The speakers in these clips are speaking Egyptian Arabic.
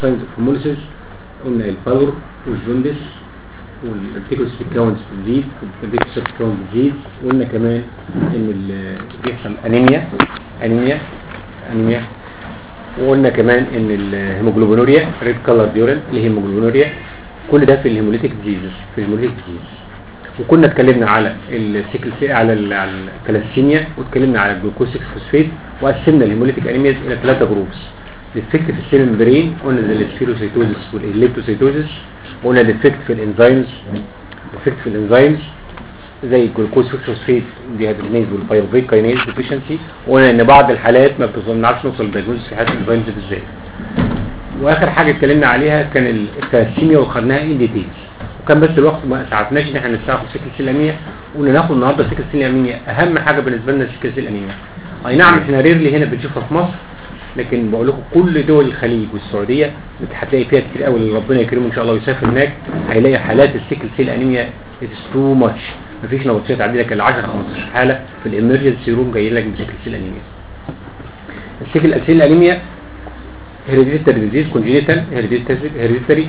ساينز اوف هيموليسيس قلنا البالور والجوندس والارتيكوس كاونتس بتزيد والارتيكوس كاونتس بتزيد قلنا كمان ان ال- بيحصل انيميا انيميا انيميا وقلنا كمان ان الهيموجلوبينوريا ريد كولر ديورال الهيموجلوبينوريا كل ده في الهيموليتيك ديزيز في الهيموليتيك ديزيز وكنا اتكلمنا على السيكل سي على ال- على الثلاسيميا واتكلمنا على الجلوكوز 6 فوسفيت وقسمنا الهيموليتيك انيمياز الى ثلاثه جروبس ديفكت في السيل ممبرين قلنا زي السبيروسيتوزس والإليبتوسيتوزس قلنا ديفكت في الانزيمز ديفكت في الانزيمز زي الجلوكوز 6 فوسفيت ديهيدرينيز والبايروفيت كاينيز ديفيشنسي وقلنا ان بعض الحالات ما بتوصلناش نوصل للدايجنوز في حالات الانزيمز بالذات واخر حاجه اتكلمنا عليها كان الثلاسيميا وخدناها ان ديتيلز وكان بس الوقت ما اسعفناش ان احنا نستعرض سكه السيل الانيميا قلنا ناخد النهارده سكه السيل الانيميا اهم حاجه بالنسبه لنا سكه السيل الانيميا اي نعم احنا ريرلي هنا بنشوفها في مصر لكن بقول لكم كل دول الخليج والسعوديه هتلاقي فيها كتير قوي اللي ربنا يكرمه ان شاء الله ويسافر هناك هيلاقي حالات السيكل سيل انيميا اتس تو ماتش مفيش نبطشات عندي لك ال 10 15 حاله في الامرجنسي روم جاي لك بسيكل سيل انيميا السيكل سيل انيميا هيريديتري ديزيز كونجينيتال هيريديتري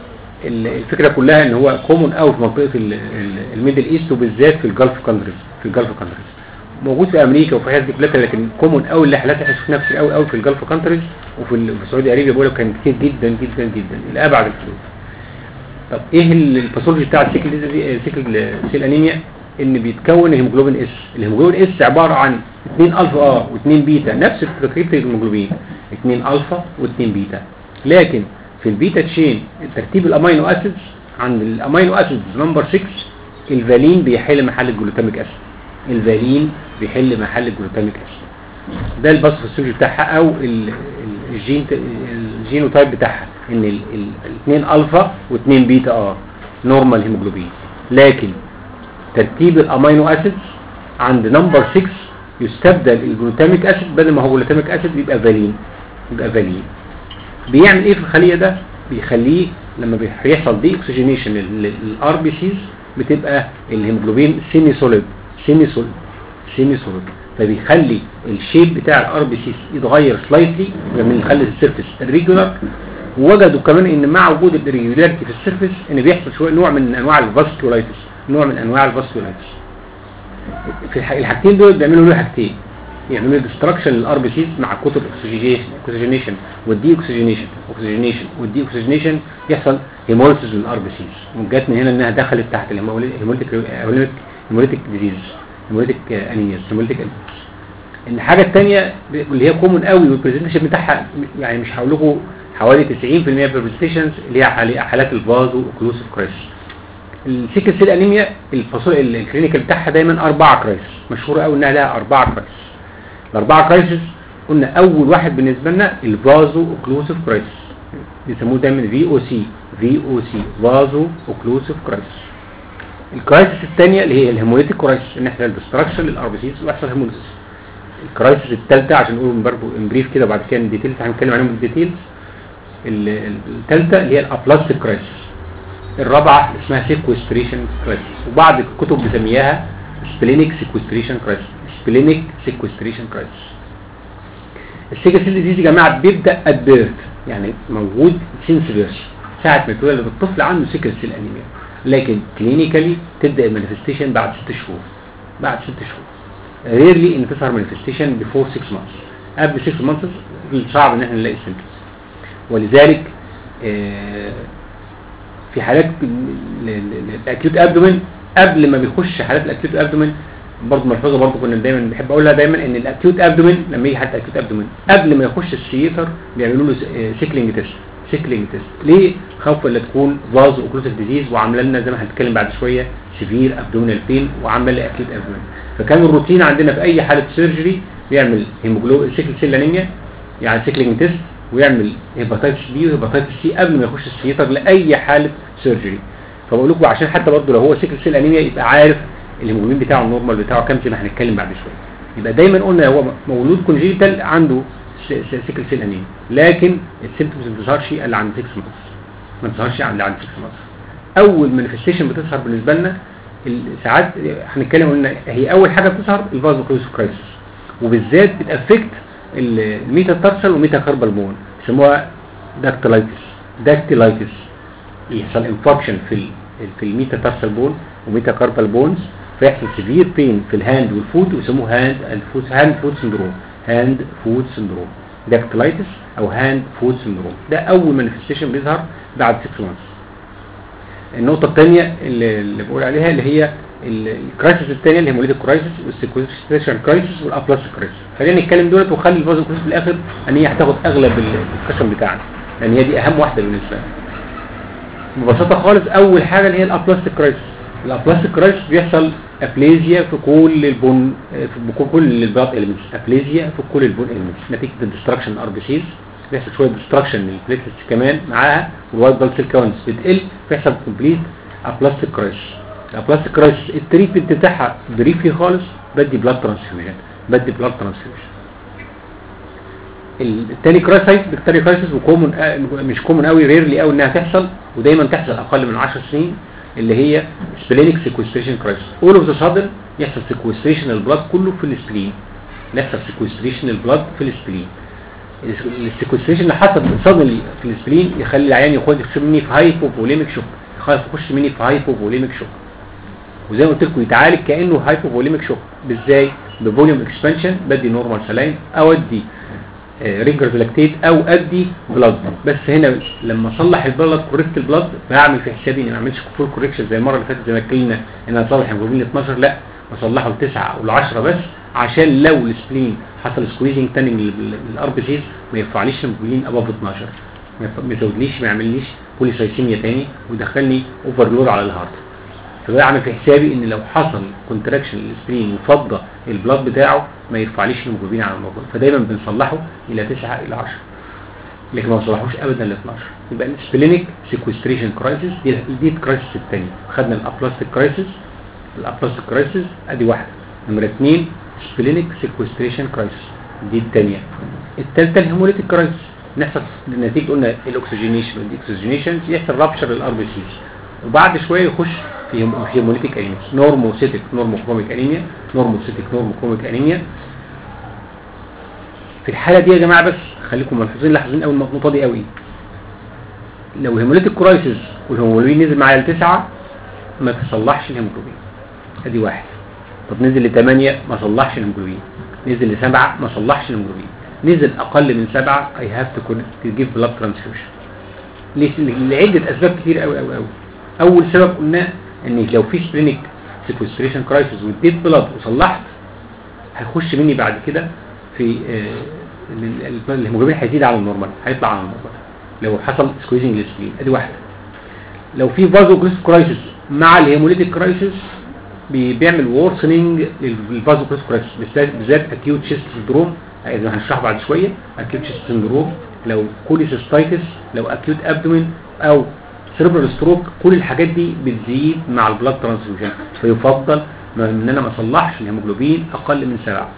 الفكره كلها ان هو كومون قوي في منطقه ال- ال- الميدل ايست وبالذات في الجلف كانتريز في الجلف كانتريز موجود في امريكا وفي حاجات دي كلها لكن كومون قوي اللي حالات احنا شفناها كتير قوي قوي في الجلف كانتريز وفي ال- في السعوديه ارابيا بقول لك كان كتير جدا جدا جدا لابعد الحدود طب ايه ال- الباثولوجي بتاع السيكل دي سيكل سيل انيميا ان بيتكون الهيموجلوبين اس الهيموجلوبين اس عباره عن 2 الفا اه و2 بيتا نفس تركيبه الهيموجلوبين 2 الفا و2 بيتا لكن في البيتا تشين ترتيب الامينو اسيدز عند الامينو اسيدز نمبر 6 الفالين بيحل محل الجلوتاميك اسيد الفالين بيحل محل الجلوتاميك اسيد ده الباثوفيسيولوجي بتاعها او ال- ال- الجين الجينوتايب بتاعها ان الاثنين الفا واثنين بيتا اه نورمال هيموجلوبين لكن ترتيب الامينو اسيدز عند نمبر 6 يستبدل الجلوتاميك اسيد بدل ما هو جلوتاميك اسيد يبقى فالين يبقى فالين بيعمل ايه في الخليه ده بيخليه لما بيحصل دي اكسجينيشن للار بي سيز بتبقى الهيموجلوبين سيمي سوليد سيمي سوليد سيمي سوليد فبيخلي الشيب بتاع الار بي سيز يتغير سلايتلي من يخلي السيرفيس الريجولار ووجدوا كمان ان مع وجود الريجولاريتي في السيرفيس ان بيحصل شويه نوع من انواع الفاسكولايتس نوع من انواع الفاسكولايتس في الح- الحاجتين دول بيعملوا له حاجتين يعملوا ديستراكشن للار بي سيز مع كتر اكسجينيشن والدي اكسجينيشن اكسجينيشن والدي اكسجينيشن يحصل هيموليسيس للار بي سيز وجات من هنا انها دخلت تحت الهيموليتيك هيموليتيك ديزيز هيموليتيك انيمياز هيموليتيك الحاجه الثانيه اللي هي كومون قوي والبرزنتيشن بتاعها يعني مش هقول لكم حوالي 90% من البرزنتيشنز اللي هي حال- حالات الفازو اوكلوسيف كرايسيس السيكل سيل انيميا الفصول الكلينيكال بتاعها دايما اربعه كرايسيس مشهوره قوي انها لها اربعه كرايسيس الاربعه كرايسيس قلنا اول واحد بالنسبه لنا الفازو اوكلوسيف كرايسيس بيسموه دايما في او سي في او سي فازو اوكلوسيف كرايسيس الكرايسيس الثانيه اللي هي الهيموليتيك كرايسيس ان احنا الدستراكشن للار بي سيز ويحصل هيموليسيس الكرايسيس الثالثه عشان نقول برضه ان بريف كده وبعد كده الديتيلز هنتكلم عليهم بالديتيلز الثالثه اللي هي الابلاستيك كرايسيس الرابعه اسمها سيكوستريشن كرايسيس وبعض الكتب بتسميها سبلينيك سيكوستريشن كرايسيس سبلينيك سيكوستريشن كرايسيس السيكل سيل ديزيز يا جماعه بيبدا ات بيرث يعني موجود سينس بيرث ساعه ما يتولد الطفل عنده سيكل سيل انيميا لكن كلينيكالي تبدا المانيفستيشن بعد ست شهور بعد ست شهور ريرلي ان تظهر مانيفستيشن بيفور 6 مانثs قبل 6 مانثs صعب ان احنا نلاقي سيمبتومز ولذلك آه، في حالات الاكيوت ابدومين قبل ما بيخش حالات الاكيوت ابدومين برضه ملحوظه برضه كنا دايما بحب اقولها دايما ان الاكيوت ابدومين لما يجي حتى اكيوت ابدومين قبل ما يخش السيتر بيعملوا له سيكلينج تيست سيكلينج تيست ليه خوفا لا تكون فاز اوكلوسيف ديزيز وعامله لنا زي ما هنتكلم بعد شويه سيفير ابدومينال بين وعامله لي اكيوت ابدومين فكان الروتين عندنا في اي حاله سيرجري بيعمل هيموجلوبين سيكل سيل انيميا يعني سيكلينج تيست ويعمل هيباتيتس بي وهيباتيتس سي قبل ما يخش السيتر لاي حاله سيرجري فبقول لكم عشان حتى برضه لو هو سيكل سيل انيميا يبقى عارف الهيموجلوبين بتاعه النورمال بتاعه كام زي ما هنتكلم بعد شويه يبقى دايما قلنا هو مولود كونجيتال عنده سيكل سيل انيميا لكن السيمبتومز ما بتظهرش الا عند 6 مانثs ما بتظهرش الا عند 6 مانثs اول مانيفستيشن بتظهر بالنسبه لنا ساعات هنتكلم قلنا هي اول حاجه بتظهر الفازو كرايسيس وبالذات بتافكت الميتا تارسل وميتا كاربال بون بيسموها داكتيلايتس داكتيلايتس يحصل انفكشن في ال في الميتاتارسال بون وميتاكاربال بونز فيحصل سيفير بين في الهاند والفوت ويسموه هاند اند فوت هاند فوت سندروم هاند فوت سندروم داكتيلايتس او هاند فوت سندروم ده اول مانيفستيشن بيظهر بعد 6 مانثs النقطة الثانية اللي, اللي بقول عليها اللي هي الكرايسيس الثانية اللي هي موليد الكرايسيس والسيكوستريشن كرايسيس والابلاستيك كرايسيس خلينا نتكلم دولت وخلي الفازو كرايسيس في الاخر ان هي هتاخد اغلب الدسكشن بتاعنا لان هي دي اهم واحدة بالنسبة لنا ببساطة خالص اول حاجة اللي هي الابلاستيك كرايسيس الابلاستيك كرايسيس بيحصل ابليزيا في كل البون في كل البلاد اليمنتس ابليزيا في كل البون اليمنتس نتيجة الدستركشن الار بي سيز بيحصل شويه ديستراكشن للبليتلتس كمان معاها والوايت بلاد سيل كاونتس بتقل بيحصل كومبليت ابلاستيك كرايس الابلاستيك كرايس التريتمنت بتاعها بريفلي خالص بدي بلاد ترانسفيوجن بدي بلاد ترانسفيوجن التاني كرايسيس التاني كرايسيس وكومن مش كومن قوي ريرلي قوي انها تحصل ودايما تحصل اقل من 10 سنين اللي هي سبلينيك سيكوستريشن كرايسيس اول اوف ذا سادن يحصل سيكوستريشن البلاد كله في السبلين يحصل سيكوستريشن البلاد في السبلين السيكوستريشن اللي حصل صدملي في السبلين يخلي العيان يخش يخش مني في هايبوفوليميك شوك يخش مني في هايبوفوليميك شوك وزي ما قلت لكم يتعالج كانه هايبوفوليميك شوك ازاي بفوليوم اكسبانشن بدي نورمال سلاين او ادي ريجر لاكتيت او ادي بلاد بس هنا لما اصلح البلد كوريكت البلد بعمل في حسابي اني ما اعملش فول كوريكشن زي المره اللي فاتت زي ما اتكلمنا ان انا اصلح هيموجلوبين 12 لا بصلحه ل 9 او ل 10 بس عشان لو السبلين حصل سكويزنج تاني للار بي سيز ما يرفعليش هيموجلوبين اباف 12 ما يزودليش ما يعمليش بوليسايسيميا تاني ويدخلني اوفرلود على الهارت فبقى اعمل في حسابي ان لو حصل كونتراكشن للسبرين وفضى البلاد بتاعه ما يرفعليش الهيموجلوبين على الموضوع فدايما بنصلحه الى 9 الى 10 لكن ما نصلحوش ابدا ل 12 يبقى السبلينيك سيكوستريشن كرايسيس دي دي الكرايسيس الثاني خدنا الابلاستيك كرايسيس الابلاستيك كرايسيس ادي واحده نمره اثنين سبلينيك سيكوستريشن كرايسيس دي الثانيه الثالثه الهيموليتيك كرايسيس نحصل نتيجه قلنا الاكسجينيشن والاكسجينيشن يحصل رابشر للار بي سيز وبعد شويه يخش في هيموليتيك انيميا نورموسيتيك نورموكروميك انيميا نورموسيتيك نورموكروميك انيميا في الحاله دي يا جماعه بس خليكم ملحوظين لاحظين قوي النقطه دي قوي لو هيموليتيك كرايسيس والهيموجلوبين نزل معايا لتسعة ما تصلحش الهيموجلوبين ادي واحد طب نزل لثمانية ما صلحش الهيموجلوبين نزل لسبعة ما صلحش الهيموجلوبين نزل اقل من سبعة I have to give blood transfusion لعدة اسباب كتير قوي قوي قوي اول سبب قلنا ان لو في سبرينيك سيكوستريشن كرايسيس واديت بلاد وصلحت هيخش مني بعد كده في آه الهيموجلوبين هيزيد على النورمال هيطلع على النورمال لو حصل سكويزنج للسبلين ادي واحده لو في فازو كرايسيس مع الهيموليتيك كرايسيس بيعمل وورسننج للفازو كرايسيس بالذات اكيوت شيست سندروم زي ما هنشرح بعد شويه اكيوت شيست سندروم لو كوليسيستايتس لو اكيوت ابدومين او سيربرال ستروك كل الحاجات دي بتزيد مع البلاد ترانسفيوجن فيفضل ان انا ما اصلحش الهيموجلوبين اقل من سبعة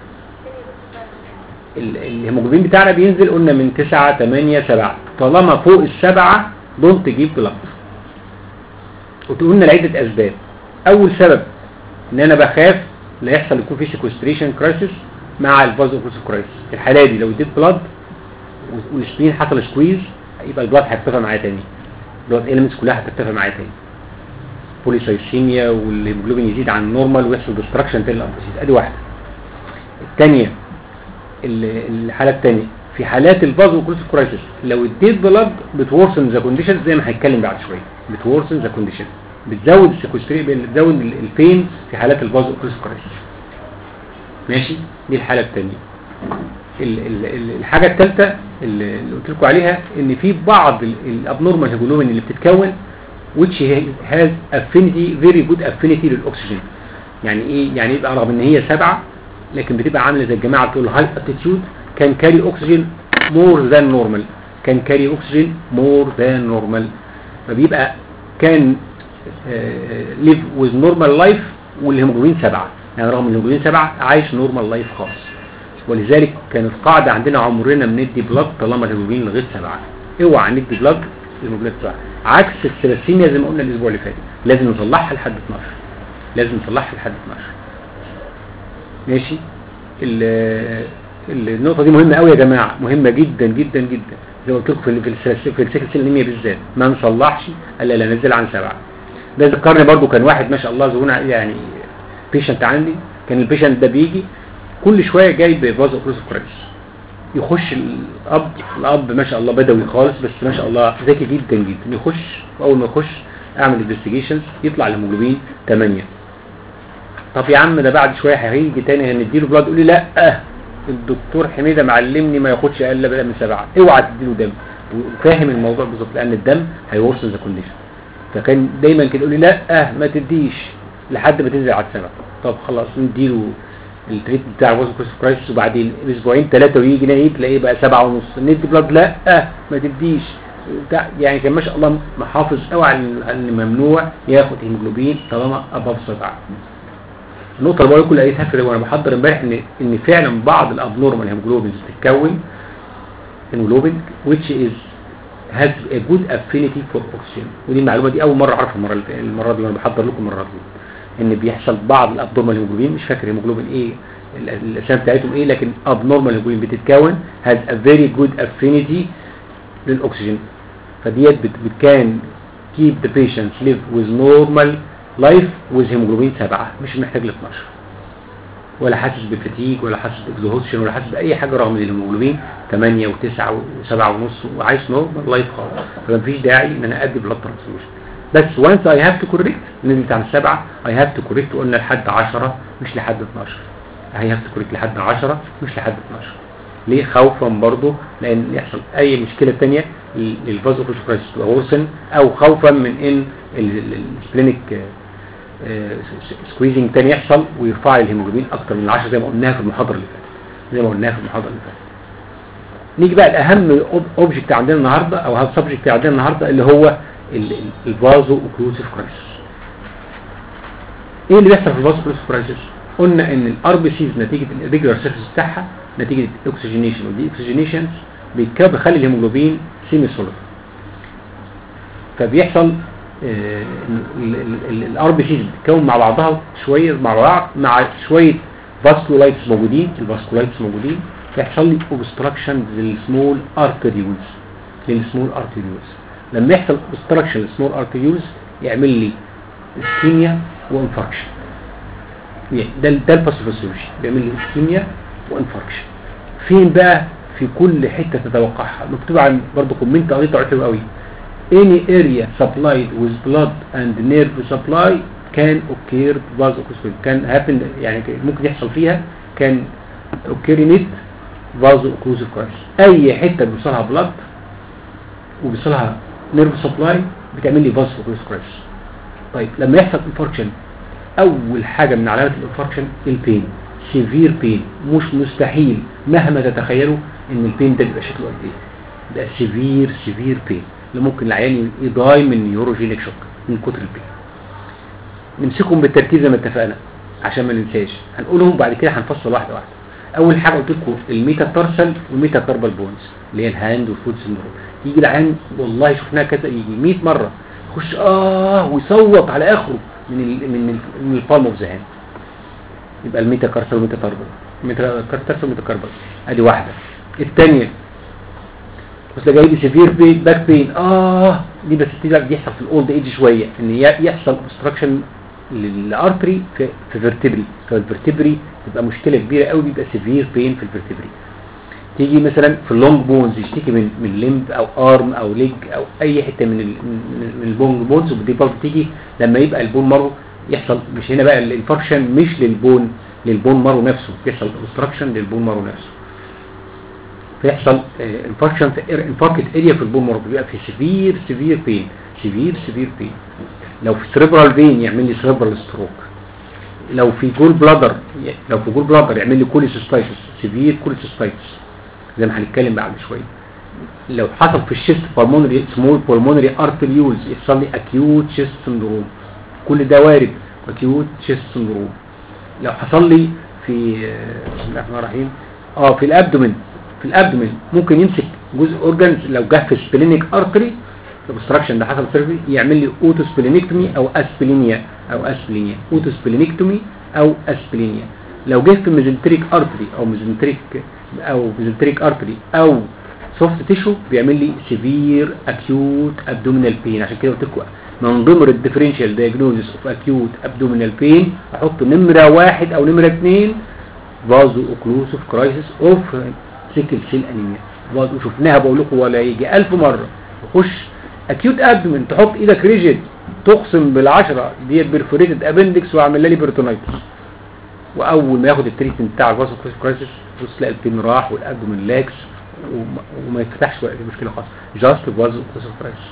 الهيموجلوبين بتاعنا بينزل قلنا من 9 8 7 طالما فوق السبعة دونت تجيب بلاد وتقولنا لعدة اسباب اول سبب ان انا بخاف لا يحصل يكون في سيكوستريشن كرايسيس مع الفازو كرايسيس في الحاله دي لو اديت بلاد والسبين حصل سكويز يبقى البلاد هيرتفع معايا تاني البلاد اليمنتس كلها هترتفع معايا تاني بوليسايسيميا والهيموجلوبين يزيد عن النورمال ويحصل ديستراكشن تاني للاربسيس ادي واحده الثانيه الحاله الثانيه في حالات الفازو كرايسيس لو اديت بلاد بتورسن ذا كونديشن زي ما هنتكلم بعد شويه بتورسن ذا كونديشن بتزود السيكوستري بتزود البين في حالات الفازو كرايسيس ماشي دي الحاله الثانيه الحاجه الثالثه اللي قلت لكم عليها ان في بعض الابنورمال هيموجلوبين اللي بتتكون which has affinity very good affinity للاكسجين يعني ايه يعني يبقى رغم ان هي سبعة لكن بتبقى عامله زي الجماعه بتوع الهاي اتيتيود كان كاري اوكسجين مور ذان نورمال كان كاري اوكسجين مور ذان نورمال فبيبقى كان ليف ويز نورمال لايف والهيموجلوبين سبعة يعني رغم الهيموجلوبين سبعة عايش نورمال لايف خالص ولذلك كانت قاعدة عندنا عمرنا بندي بلاد طالما الهيموجلوبين لغايه سبعة اوعى ندي بلاد الهيموجلوبين سبعة عكس الثلاثيميا زي ما قلنا الاسبوع اللي فات لازم نصلحها لحد 12 لازم نصلحها لحد 12 ماشي النقطة دي مهمة قوي يا جماعة مهمة جدا جدا جدا زي ما قلت لكم في ال- في السلس- في السكل سيل انيميا بالذات ما نصلحش الا لا ننزل عن سبعه ده ذكرني برضو كان واحد ما شاء الله زبون يعني بيشنت عندي كان البيشنت ده بيجي كل شويه جاي بفازو اوكلوسيف كرايسيس يخش الاب الاب ما شاء الله بدوي خالص بس ما شاء الله ذكي جدا جدا يخش اول ما يخش اعمل انفستيجيشنز يطلع الهيموجلوبين 8 طب يا عم ده بعد شويه هيجي تاني هنديله بلاد يقول لي لا الدكتور حميده معلمني ما ياخدش اقل بقى من سبعه اوعى تديله دم وفاهم الموضوع بالظبط لان الدم هيورثن ذا كونديشن فكان دايما كده يقول لي لا ما تديش لحد ما تنزل على السبعه طب خلاص نديله التريت بتاع الوزن كويس كرايسيس وبعدين اسبوعين ثلاثه ويجي نايم تلاقيه بقى سبعه ونص ندي بلاد لا ما تديش بتاع يعني كان ما شاء الله محافظ قوي على ان ممنوع ياخد هيموجلوبين طالما اباف سبعه النقطه اللي بقول لكم لقيتها في وانا بحضر امبارح ان ان فعلا بعض الابنورمال هيموجلوبينز بتتكون هيموجلوبين which is has a good affinity for oxygen ودي المعلومه دي اول مره اعرفها المره اللي- المره دي وانا بحضر لكم المره دي ان بيحصل بعض الابنورمال هيموجلوبين مش فاكر هيموجلوبين ايه ال- الاسامي بتاعتهم ايه لكن abnormal هيموجلوبين بتتكون has a very good affinity للاكسجين فديت بت بت- كان keep the patients live with normal life with hemoglobin 7 مش محتاج ل 12 ولا حاسس بفتيج ولا حاسس باكزوهوشن ولا حاسس باي حاجه رغم ان الهيموجلوبين 8 و9 و7 ونص وعايش نورمال لايف خالص فمفيش داعي ان انا ادي بلاد ترانسفيوجن بس وانس اي هاف تو كوريكت نزلت عن 7 اي هاف تو كوريكت قلنا لحد 10 مش لحد 12 اي هاف تو كوريكت لحد 10 مش لحد 12 ليه خوفا برضه لان يحصل اي مشكله ثانيه للفازو كرايسيس تبقى ورسن او خوفا من ان السبلينيك سكويزنج تاني يحصل ويرفع الهيموجلوبين اكتر من 10 زي ما قلناها في المحاضره اللي فاتت زي ما قلناها في المحاضره اللي فاتت نيجي بقى الاهم اوبجكت عندنا النهارده او هاب سبجكت عندنا النهارده اللي هو الفازو اوكلوسيف كرايسيس ايه اللي بيحصل في الفازو اوكلوسيف كرايسيس قلنا ان الار بي سيز نتيجه الريجولار سيرفيس بتاعها نتيجه الاكسجينيشن ودي اكسجينيشن بيتكون بيخلي الهيموجلوبين سيمي سوليد فبيحصل الار بي سيز بتتكون مع بعضها شويه مع بعض مع شويه فاسكولايتس موجودين الفاسكولايتس موجودين فيحصل لي اوبستراكشن للسمول ارتريولز للسمول ارتريولز لما يحصل اوبستراكشن للسمول ارتريولز يعمل لي اسكيميا وانفاركشن ده ده الباثوفيسيولوجي بيعمل لي اسكيميا وانفاركشن فين بقى في كل حته تتوقعها مكتوب عن برضه كومنت قريته حلو قوي any area supplied with blood and nerve supply can occur vasoconstriction كان happen يعني ممكن يحصل فيها كان occur in it vasoconstriction crisis اي حته بيوصلها بلاد وبيوصلها نيرف سبلاي بتعمل لي vasoconstriction crisis طيب لما يحصل انفاركشن اول حاجه من علامات الانفاركشن البين سيفير بين مش مستحيل مهما تتخيلوا ان البين ده بيبقى شكله قد ايه ده سيفير سيفير بين اللي ممكن العيان يضاي من نيوروجينيك شوك من كتر البين نمسكهم بالتركيز زي ما اتفقنا عشان ما ننساش هنقولهم بعد كده هنفصل واحده واحده اول حاجه قلت لكم الميتا تارسل والميتا كاربال بونز اللي هي الهاند والفود سندروم يجي العيان والله شفناها كذا يجي 100 مره يخش اه ويصوت على اخره من ال من ال من البالم اوف ذا هاند يبقى الميتا كارسل والميتا كاربال الميتا كارسل والميتا كاربال ادي واحده الثانيه بس جاي لي سيفير بين باك بين اه دي بس دي بيحصل في الاولد ايج شويه ان يحصل اوبستراكشن للارتري في في فيرتبري فالفيرتبري تبقى مشكله كبيره قوي بيبقى سيفير بين في الفيرتبري تيجي مثلا في اللونج بونز يشتكي من من ليمب او ارم او ليج او اي حته من ال من البونج بونز ودي برضه تيجي لما يبقى البون مارو يحصل مش هنا بقى الانفاركشن مش للبون للبون مارو نفسه يحصل اوبستراكشن للبون مارو نفسه فيحصل انفاركشن في انفاركت اريا في البون مارو بيبقى في سيفير سيفير بين سيفير سيفير بين لو في سريبرال فين يعمل لي سريبرال ستروك لو في جول بلادر لو في جول بلادر يعمل لي كوليسيستايتس سيفير كوليسيستايتس زي ما هنتكلم بعد شويه لو حصل في الشيست بالمونري سمول بالمونري ارتريولز يحصل لي اكيوت شيست سندروم كل ده وارد اكيوت شيست سندروم لو حصل لي في بسم الله الرحمن الرحيم اه في الابدومين في الابدومين ممكن يمسك جزء اورجانز لو جه في سبلينيك ارتري الاوبستراكشن ده حصل سيرفي يعمل لي اوتو سبلينكتومي او اسبلينيا او اسبلينيا اوتو سبلينكتومي او اسبلينيا لو جه في ميزنتريك ارتري او ميزنتريك او ميزنتريك ارتري او سوفت تيشو بيعمل لي سيفير اكيوت ابدومينال بين عشان كده قلت لكم من ضمن الديفرنشال دايجنوزس اوف اكيوت ابدومينال بين احط نمره واحد او نمره اثنين فازو اوكلوسيف كرايسيس اوف سيكل سيل انيميا فازو شفناها بقول لكم ولا يجي 1000 مره تخش اكيوت ابدومين تحط ايدك ريجيد تقسم بالعشرة دي بيرفوريتد ابندكس واعمل لي بيرتونايتس واول ما ياخد التريتمنت بتاع الفازو كرايسيس بص تلاقي البين راح والابدومين لاكس وما, وما يفتحش ولا مشكله خالص جاست فازو كرايسيس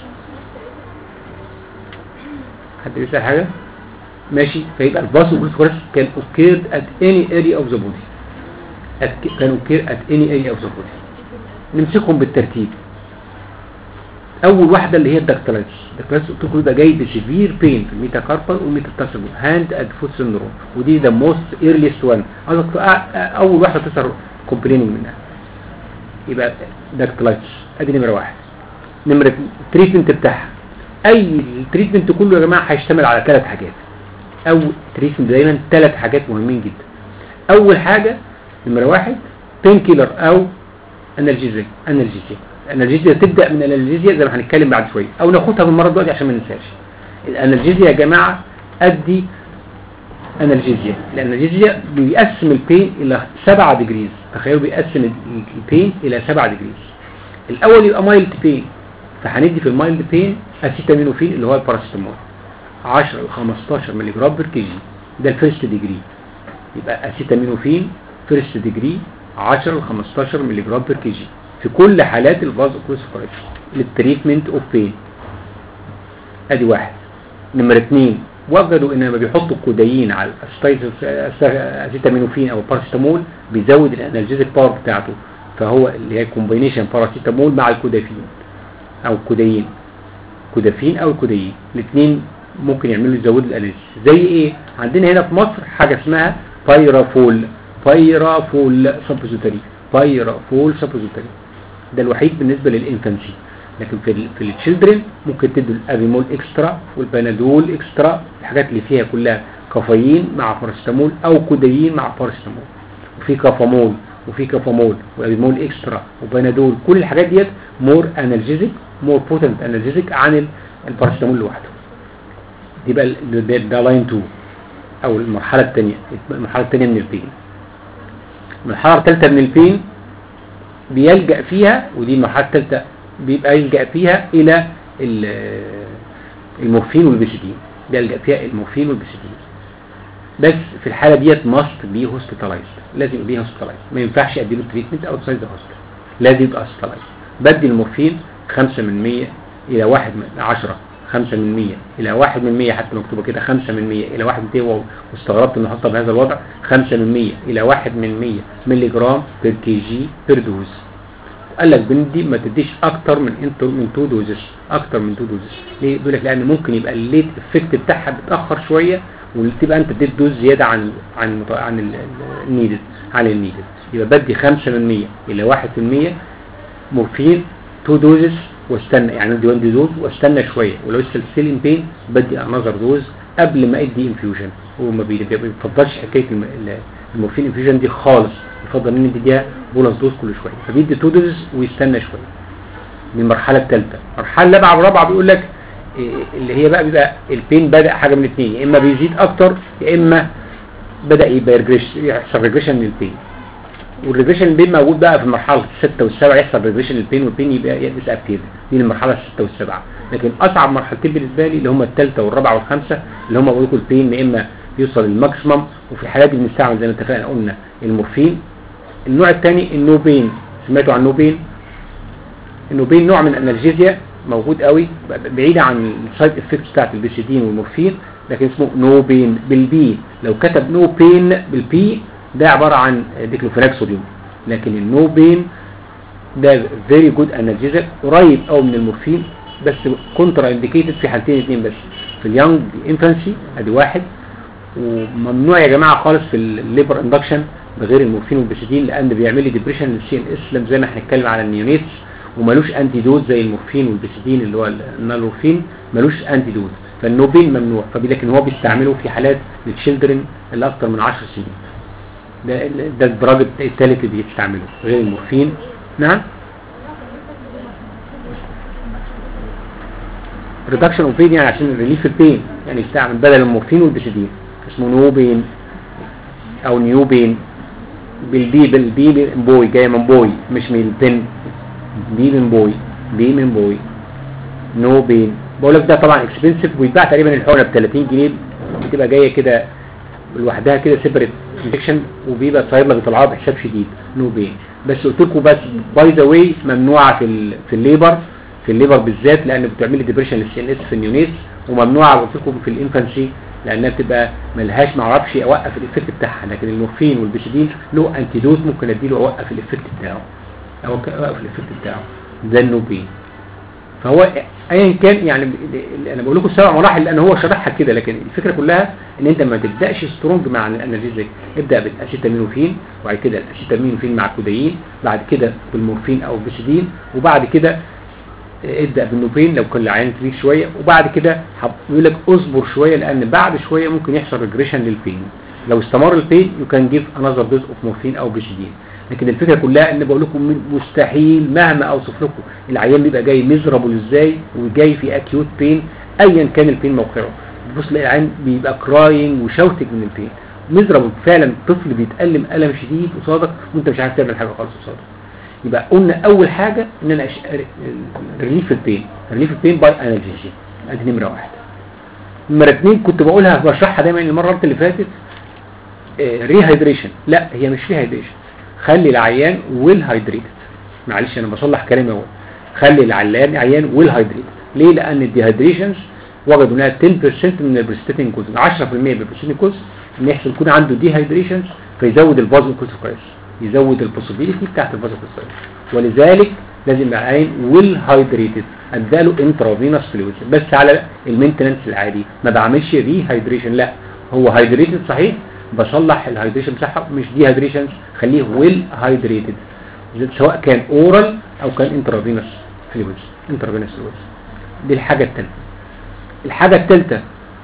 حد بيسأل حاجة ماشي فيبقى الفاسو كرايسيس كان occurred at any area of the body at- كان occur at any area of the body نمسكهم بالترتيب اول واحده اللي هي الدكتلايتس الدكتلايتس قلت لكم ده جاي بسيفير بين في الميتاكاربال والميتاستاسيبل هاند اند فوت سندروم ودي ذا موست ايرليست وان قصدك اول واحده تظهر كومبليننج منها يبقى دكتلايتس ادي نمره واحد نمره التريتمنت بتاعها اي التريتمنت كله يا جماعه هيشتمل على ثلاث حاجات او تريتمنت دايما ثلاث حاجات مهمين جدا اول حاجه نمره واحد بين كيلر او انالجيزيا انالجيزيا الانالجيزيا تبدا من الانالجيزيا زي ما هنتكلم بعد شويه او ناخدها بالمره دلوقتي عشان ما ننساش الانالجيزيا يا جماعه ادي انالجيزيا الانالجيزيا بيقسم البين الى سبعة ديجريز تخيلوا بيقسم البين الى سبعة ديجريز الاول يبقى مايلد بين فهندي في المايلد بين اسيتامينوفين اللي هو الباراسيتامول 10 ل 15 مللي جرام بير كيجي ده الفيرست ديجري يبقى اسيتامينوفين فيرست ديجري 10 ل 15 مللي جرام بير كيجي في كل حالات الفازو كروسيفايتس للتريتمنت اوف بين ادي واحد نمرة اتنين وجدوا ان لما بيحطوا الكودايين على الاسيتامينوفين او الباراسيتامول بيزود الانالجيزيك باور بتاعته فهو اللي هي كومبينيشن باراسيتامول مع الكودافين او الكودايين كودافين او الكودايين الاثنين ممكن يعملوا يزودوا الانالجيز زي ايه عندنا هنا في مصر حاجه اسمها بايرافول بايرافول سبوزيتوري بايرافول سبوزيتوري ده الوحيد بالنسبه للانفانسي لكن في ال في التشيلدرن ممكن تدوا الافيمول اكسترا والبنادول اكسترا الحاجات اللي فيها كلها كافيين مع باراسيتامول او كودايين مع باراسيتامول وفي كافامول وفي كافامول وافيمول اكسترا وبنادول كل الحاجات ديت مور انالجيزيك مور بوتنت انالجيزيك عن الباراسيتامول لوحده دي بقى ال- ده, ده لاين 2 او المرحله الثانيه المرحله الثانيه من البين المرحله الثالثه من البين بيلجأ فيها ودي المرحله الثالثه بيبقى يلجأ فيها الى ال- المورفين والبيسيدين بيلجأ فيها المورفين والبيسيدين بس في الحاله ديت ماست بي هوسبيتالايزد لازم يبقى هوسبيتالايزد ما ينفعش اديله تريتمنت اوتسايد ذا هوسبيتال لازم يبقى هوسبيتالايزد بدي المورفين 5 من 100 الى 1 من 10 5 من 100 الى 1 من 100 حتى مكتوبه كده 5 من 100 الى 1 من 100 واستغربت ان احطها بهذا الوضع 5 من 100 الى 1 من 100 مللي جرام بير كي جي بير دوز قال لك بندي ما تديش اكتر من انتو من 2 دوزز اكتر من 2 دوزز ليه بيقول لك لان ممكن يبقى الليت افكت بتاعها بتاخر شويه وتبقى انت اديت دوز زياده عن عن المط- عن ال- ال- النيدد عن النيدد يبقى بدي 5 من 100 الى 1 في المية مورفين 2 دوزز واستنى يعني ادي 1 دوز واستنى شويه ولو لسه ستيل ان بين بدي انذر دوز قبل ما ادي انفيوجن هو ما بي- ما بيفضلش حكايه الم- ال- المورفين انفيوجن دي خالص يفضل ان نديها بولس دوز كل شويه فبيدي 2 دوز ويستنى شويه دي المرحله الثالثه المرحله الرابعه الرابعه بيقول لك إيه، اللي هي بقى بيبقى البين بدا حاجه من الاثنين يا اما بيزيد اكتر يا اما بدا يبقى ريجريش يحصل ريجريشن للبين والريجريشن البين موجود بقى في المرحله السته والسابعه يحصل ريجريشن للبين والبين يبقى يبقى ابتير دي المرحله السته والسابعه لكن اصعب مرحلتين بالنسبه لي اللي هم الثالثه والرابعه والخامسه اللي هم بقول لكم البين يا اما يوصل للماكسيمم وفي الحالات دي بنستعمل زي ما اتفقنا قلنا المورفين النوع الثاني النو بين سمعتوا عن نو بين النوبين نوع من الانالجيزيا موجود قوي بعيد عن السايد افكتس بتاعت البيسيدين والمورفين لكن اسمه نو بين بالبي لو كتب نو بين بالبي ده عباره عن ديكلوفيناك صوديوم لكن النو بين ده فيري جود انالجيزيا قريب قوي من المورفين بس كونترا انديكيتد في حالتين اثنين بس في اليونج انفانسي ادي واحد وممنوع يا جماعه خالص في الليبر اندكشن بغير المورفين والبيسيدين لان بيعمل لي ديبريشن للسي ان اس زي ما هنتكلم على النيونيتس وملوش انتي دوز زي المورفين والبيسيدين اللي هو النالورفين ملوش انتي دوز فالنوبين ممنوع فبي- لكن هو بيستعمله في حالات للتشيلدرن اللي اكتر من 10 سنين ده ده الدرجه الثالث اللي بيستعمله غير المورفين نعم ريدكشن اوف بين يعني عشان ريليف البين يعني يستعمل بدل المورفين والبيسيدين اسمه نو بين او نيو بين بالبي بالبي من بوي جايه من بوي مش من البن بي من بوي بي من بوي نو بين بقول لك ده طبعا اكسبنسيف ويتباع تقريبا الحقنه ب 30 جنيه بتبقى جايه كده لوحدها كده سيبريت انجكشن وبيبقى الصيدله بيطلعوها بحساب شديد نو بين بس قلت لكم بس باي ذا واي ممنوعه في ال في الليبر في الليبر بالذات لان بتعمل لي ديبريشن للسي ان اس في النيونيت وممنوعه قلت لكم في الانفانسي لانها بتبقى ملهاش ما اعرفش اوقف الايفكت بتاعها لكن المورفين والبيسيدين له انتيدوت ممكن اديله اوقف الايفكت بتاعه او اوقف الايفكت بتاعه ده النو بين فهو ايا كان يعني انا بقول لكم السبع مراحل لان هو شرحها كده لكن الفكره كلها ان انت ما تبداش سترونج مع الانرجيزك ابدا بالاسيتامينوفين وبعد كده الاسيتامينوفين مع الكودايين بعد كده بالمورفين او البيسيدين وبعد كده ابدا بالنوبين لو كان العيان كبير شويه وبعد كده يقول لك اصبر شويه لان بعد شويه ممكن يحصل ريجريشن للبين لو استمر البين يو كان جيف انذر دوز اوف مورفين او بيسيدين لكن الفكره كلها ان بقول لكم مستحيل مهما اوصف لكم العيان بيبقى جاي ميزرابل ازاي وجاي في اكيوت بين ايا كان البين موقعه بص تلاقي العيان بيبقى كراينج وشوتك من البين ميزرابل فعلا طفل بيتالم الم شديد قصادك وانت مش عارف تعمل حاجه خالص قصاده يبقى قلنا اول حاجه ان انا ريليف البين ريليف البين باي انالجيزيا ادي نمره واحد نمره اثنين كنت بقولها بشرحها دايما المره اللي فاتت ريهايدريشن لا هي مش ريهايدريشن خلي العيان ويل هايدريتد معلش انا بصلح كلامي اهو خلي العيان عيان ويل هايدريتد ليه لان الديهايدريشنز وجدوا انها 10% من البريستاتين كوز 10% من البريستاتين كوز ان يحصل يكون عنده ديهايدريشنز فيزود الفازو كويس يزود البوسيبيليتي بتاعت الفازو كويس ولذلك لازم العين ويل هايدريتد اداله انترافينوس فلويد بس على المينتننس العادي ما بعملش ري هايدريشن لا هو هايدريتد صحيح بصلح الهايدريشن بتاعها مش دي هايدريشن خليه ويل هايدريتد سواء كان اورال او كان انترافينوس فلويد انترافينوس فلويد دي الحاجه الثالثه الحاجه الثالثه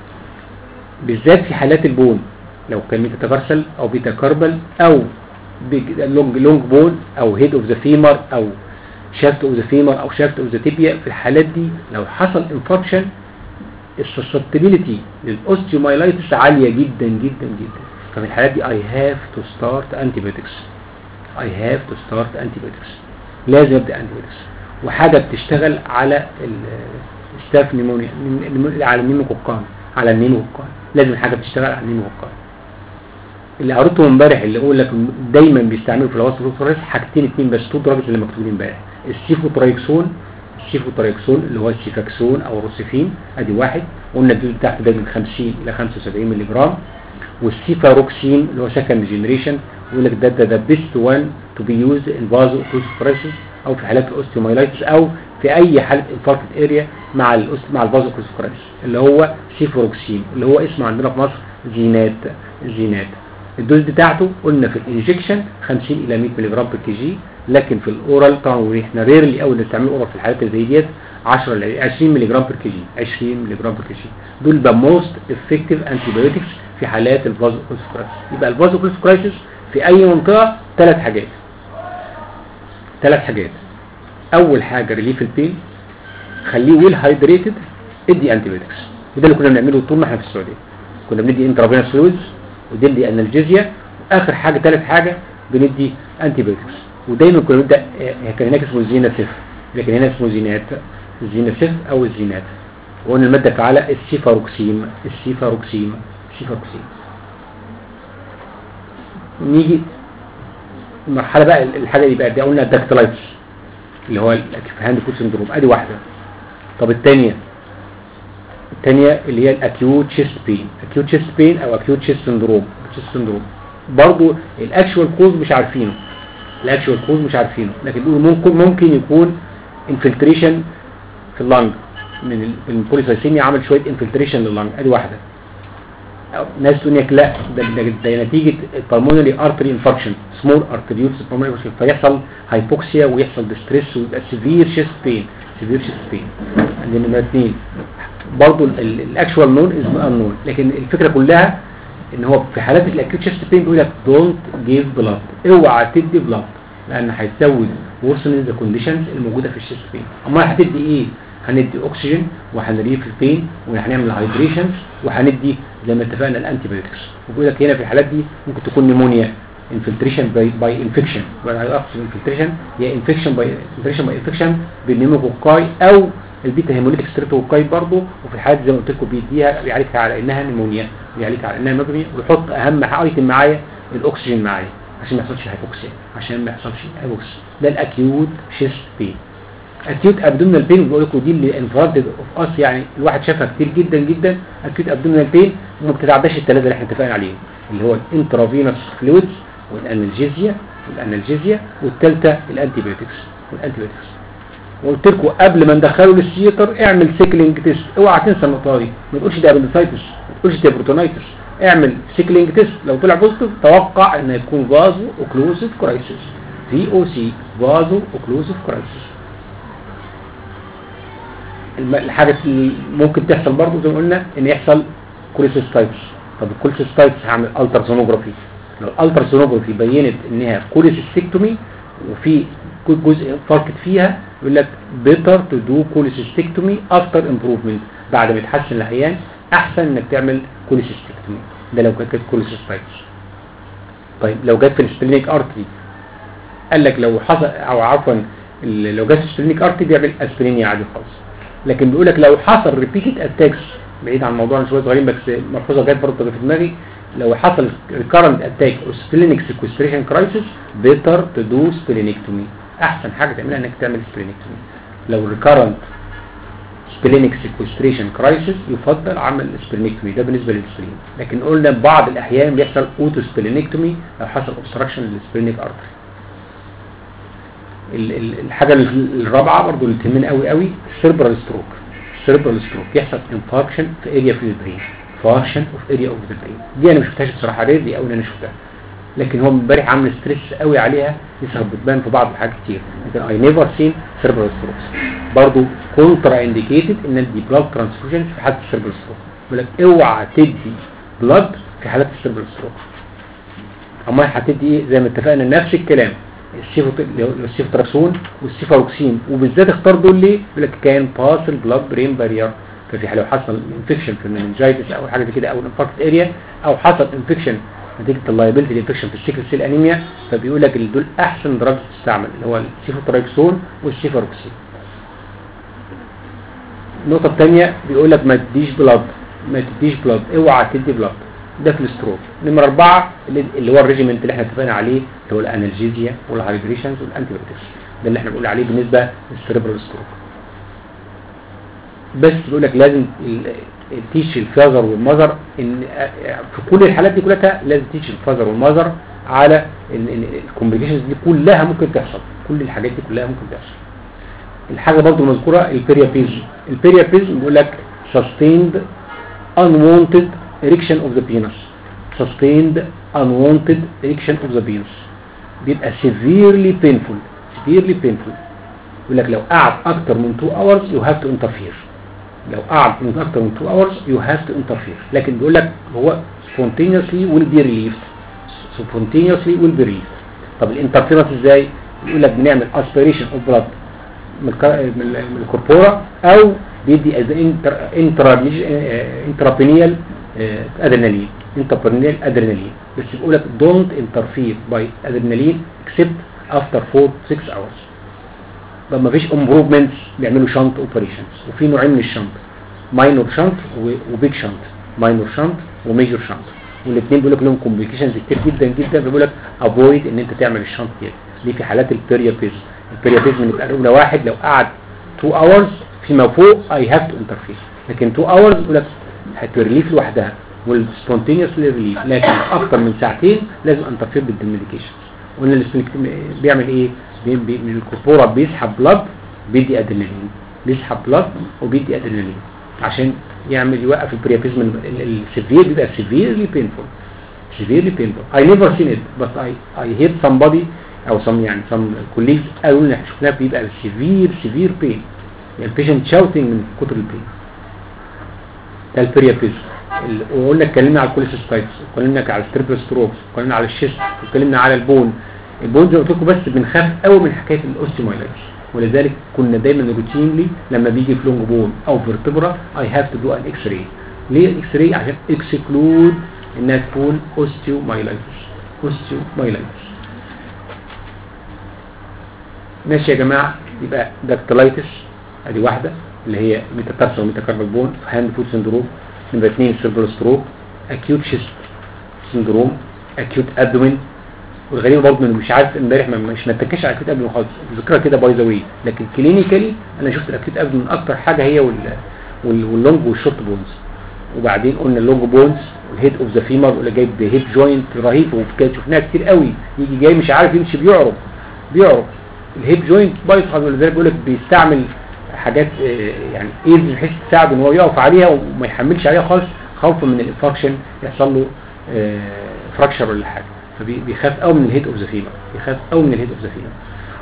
بالذات في حالات البون لو كان ميتاتافارسل او بيتاكاربل او لونج لونج بون او هيد اوف ذا فيمر او شافت اوف ذا فيمر او شافت اوف ذا تيبيا في الحالات دي لو حصل انفكشن السسبتبيليتي للاوستيومايلايتس عاليه جدا جدا جدا ففي الحالات دي I have to start antibiotics I have to start antibiotics لازم ابدا antibiotics وحاجه بتشتغل على الستاف نيمونيا على النيموكوكان على النيموكوكان لازم حاجه بتشتغل على النيموكوكان اللي قريته امبارح اللي اقول لك دايما بيستعملوا في الوسط الفوسفوريس حاجتين اتنين بس تو دراجز اللي مكتوبين امبارح السيفوترايكسون السيفوترايكسون اللي هو السيفاكسون او الروسيفين ادي واحد قلنا الدوز بتاعته ده من 50 الى 75 مللي جرام والسيفاروكسين اللي هو سكند جنريشن يقول لك ده ده ده بيست وان تو بي يوز ان فازو كروسفريسز او في حالات الاوستيومايلايتس او في اي حاله انفاركت اريا مع الاوست مع الفازو كروسفريسز اللي هو سيفاروكسين اللي هو اسمه عندنا في مصر زينات زينات الدوز بتاعته قلنا في الانجكشن 50 الى 100 ملي جرام بر كي جي لكن في الاورال طبعا احنا ريرلي اول نستعمل اورال في الحالات اللي زي ديت 10 ل 20 ملي جرام بر كي جي 20 ملي جرام بر كي جي دول بقى موست افكتيف انتي بايوتكس في حالات الفازو كرايسيس يبقى الفازو كرايسيس في اي منطقه ثلاث حاجات ثلاث حاجات اول حاجه ريليف البين خليه ويل هايدريتد ادي انتي بايوتكس وده اللي كنا بنعمله طول ما احنا في السعوديه كنا بندي انترافينوس فلويدز وندي انالجيزيا واخر حاجه ثالث حاجه بندي انتي بايوتكس ودايما كنا بنبدا كان هناك اسمه زينا سيف لكن هنا اسمه زينات الزينا سيف او الزينات وقلنا الماده الفعاله السيفاروكسيم السيفاروكسيم السيفاروكسيم نيجي المرحله بقى الحاجه اللي بقى دي قلنا الداكتلايتس اللي هو الهاند فوت سندروم ادي واحده طب الثانيه الثانيه اللي هي الاكيوت تشيست بين اكيوت تشيست بين او اكيوت تشيست سندروم تشيست سندروم برضه الاكشوال كوز مش عارفينه الاكشوال كوز مش عارفينه لكن بيقولوا ممكن ممكن يكون انفلتريشن في اللنج من البوليسايسيميا عمل شويه انفلتريشن لللنج ادي واحده ناس تقول لك لا ده, ده, ده نتيجه البلمونري ارتري انفكشن سمول ارتريوتس فيحصل هايبوكسيا ويحصل ديستريس ويبقى سيفير شيست بين سيفير شيست بين عندنا نمره اثنين برضه الاكشوال نون از انون لكن الفكره كلها ان هو في حالات الاكيوت شيست بين بيقول لك دونت جيف بلاد اوعى تدي بلاد لان هيزود worsening ذا كونديشنز الموجوده في الشيست بين امال هتدي ايه هندي اكسجين وهنريف البين وهنعمل هايدريشن وهندي زي ما اتفقنا الانتي بايوتكس وبيقول لك هنا في الحالات دي ممكن تكون نيمونيا انفلتريشن باي باي انفكشن اقصد انفلتريشن هي انفكشن باي انفلتريشن باي انفكشن بالنيموكوكاي او البيتا هيموليتيك ستريبتوكاي برضه وفي الحالات زي ما قلت لكم بيديها بيعالجها على انها نيمونيا بيعالجها على انها نيمونيا ويحط اهم ايتم معايا الاكسجين معايا عشان ما يحصلش هايبوكسيا عشان ما يحصلش هايبوكسيا ده الاكيوت شيست بين اكيوت ابدومينال بين بقول لكم دي اللي انفرادد اوف اس يعني الواحد شافها كتير جدا جدا اكيوت ابدومينال بين وما بتتعداش الثلاثه اللي احنا اتفقنا عليهم اللي هو الانترافينوس فلويدز والانالجيزيا والانالجيزيا والثالثه الانتي بايوتكس والانتي بايوتكس وقلت لكم قبل ما ندخله للسيتر اعمل سيكلينج تيست اوعى تنسى النقطه دي ما تقولش ده ابندسايتس ما تقولش ده بروتونايتس اعمل سيكلينج تيست لو طلع بوزيتيف توقع ان يكون فازو اوكلوسيف كرايسيس في او سي فازو اوكلوسيف كرايسيس الحاجه اللي ممكن تحصل برضه زي ما قلنا ان يحصل كوليسيستايتس طب الكوليسيستايتس هعمل التر سونوجرافي لو الالتر سونوجرافي بينت انها كوليسيستكتومي وفي جزء فاركت فيها يقول لك بيتر تو دو كوليسيستكتومي افتر امبروفمنت بعد ما يتحسن العيان احسن انك تعمل كوليسيستكتومي ده لو كانت كوليسيستايتس طيب لو جت في السبلينيك ارتري قال لك لو حصل او عفوا لو جت في السبلينيك ارتري بيعمل اسبرينيا عادي خالص لكن بيقول لك لو حصل ريبيتد اتاكس بعيد عن الموضوع شويه صغيرين بس ملحوظه جت برضه في دماغي لو حصل recurrent attack or splenic sequestration crisis better to do splenectomy احسن حاجه تعملها انك تعمل splenectomy لو recurrent splenic sequestration crisis يفضل عمل splenectomy ده بالنسبه للسبلين لكن قلنا بعض الاحيان بيحصل اوتو splenectomy لو حصل obstruction للسبلينيك artery الحاجه الرابعه برضو اللي تهمنا قوي قوي السيربرال ستروك السيربرال ستروك يحصل انفاركشن في اريا في البرين فاركشن اوف اريا اوف ذا برين دي انا ما شفتهاش بصراحه رير دي اول انا شفتها لكن هو امبارح عامل ستريس قوي عليها لسه بتبان في بعض الحاجات كتير لكن اي نيفر سين سيربرال ستروكس برضه كونترا انديكيتد ان ادي بلاد ترانسفيوجن في حالة السيربرال ستروك بيقول لك اوعى تدي بلاد في حالات السيربرال ستروك امال هتدي ايه زي ما اتفقنا نفس الكلام السيفوتراكسون والسيفاروكسين وبالذات اختار دول ليه بيقول لك كان باس البلاد برين بارير ففي حاله حصل انفكشن في المننجايتس او حاجه زي كده او الانفاركت اريا او حصل انفكشن نتيجه اللايبيلتي انفكشن في السيكل سيل انيميا فبيقول لك دول احسن دراجز تستعمل اللي هو السيفوتراكسون والسيفاروكسين النقطه الثانيه بيقول لك ما تديش بلاد ما تديش بلاد اوعى تدي بلاد ده في الستروك نمرة أربعة اللي هو الريجيمنت اللي احنا اتفقنا عليه اللي هو الانالجيزيا والهايدريشنز والانتيبيوتكس ده اللي احنا بنقول عليه بالنسبة للسيربرال ستروك بس بيقول لك لازم تيجي الفازر والمذر ان في كل الحالات دي كلها لازم تيجي الفازر والمذر على الكومبليكيشنز دي كلها ممكن تحصل كل الحاجات دي كلها ممكن تحصل الحاجة برضو المذكورة البيريابيزم البيريابيزم بيقول لك sustained unwanted erection of the penis sustained unwanted erection of the penis بيبقى severely painful severely painful يقول لك لو قعد اكتر من 2 hours you have to interfere لو قعد من اكتر من 2 hours you have to interfere لكن بيقول لك هو spontaneously will be relieved spontaneously will be relieved طب الانترفيرنس ازاي يقول لك بنعمل aspiration of blood من الكوربورا او بيدي انترابينيال ادرينالين انترابينيال ادرينالين بس بيقول لك don't interfere by adrenaline except after 4 6 hours طب ما فيش امبروفمنتس بيعملوا شنط اوبريشنز وفي نوعين من الشنط ماينور شنط وبيج شنط ماينور شنط وميجور شنط والاثنين بيقول لك لهم كومبليكيشنز كتير جدا جدا بيقول لك افويد ان انت تعمل الشنط دي دي في حالات البيريابيزم البيريابيزم يبقى الاولى واحد لو قعد 2 hours فيما فوق اي هاف تو انترفير لكن 2 hours يقول لك هتريليف لوحدها والسبونتينيوس ريليف لكن اكتر من ساعتين لازم انترفير بالميديكيشن وان السبونتينيوس بيعمل ايه بي بي من الكوربورا بيسحب بلاد بيدي ادرينالين بيسحب بلاد وبيدي ادرينالين عشان يعمل يوقف البريابيزم السيفير بيبقى سيفيرلي بينفول سيفيرلي بينفول I never seen it but I I heard somebody او some يعني some colleagues قالوا لنا شفناه بيبقى سيفير سيفير بين يعني patient shouting من كتر البين ده البريابيزم وقلنا اتكلمنا على الكوليسيستايتس اتكلمنا على الستريبل ستروكس اتكلمنا على الشيست اتكلمنا على البون البون زي ما قلت لكم بس بنخاف قوي من حكايه الاوستيومايلايتس ولذلك كنا دايما روتينلي لما بيجي في لونج بون او فيرتبرا اي هاف تو دو ان اكس راي ليه الاكس راي عشان اكسكلود انها تكون اوستيومايلايتس اوستيومايلايتس ماشي يا جماعه يبقى داكتلايتس ادي واحده اللي هي ميتاتارسال ميتاكاربال بون هاند فوت سندروم نمبر 2 سيرفر ستروك اكيوت شيست سندروم اكيوت ابدومين والغريب برضه انه مش عارف امبارح ما مش متكش على الاكيوت ابدومين خالص ذكرها كده باي ذا واي لكن كلينيكالي انا شفت الاكيوت ابدومين اكتر حاجه هي وال وال- واللونج والشورت بونز وبعدين قلنا اللونج بونز والهيد اوف ذا فيمر واللي جايب هيب جوينت رهيب وكانت شفناها كتير قوي يجي جاي مش عارف يمشي بيعرف بيعرف الهيب جوينت بايظ خالص ولذلك بيقول لك بيستعمل حاجات آه، يعني ايه بحيث تساعده ان هو يقف عليها وما يحملش عليها خالص خوفا من الانفكشن يحصل له فراكشر ولا حاجه فبيخاف قوي من الهيد اوف ذا فيمر بيخاف قوي من الهيد اوف ذا فيمر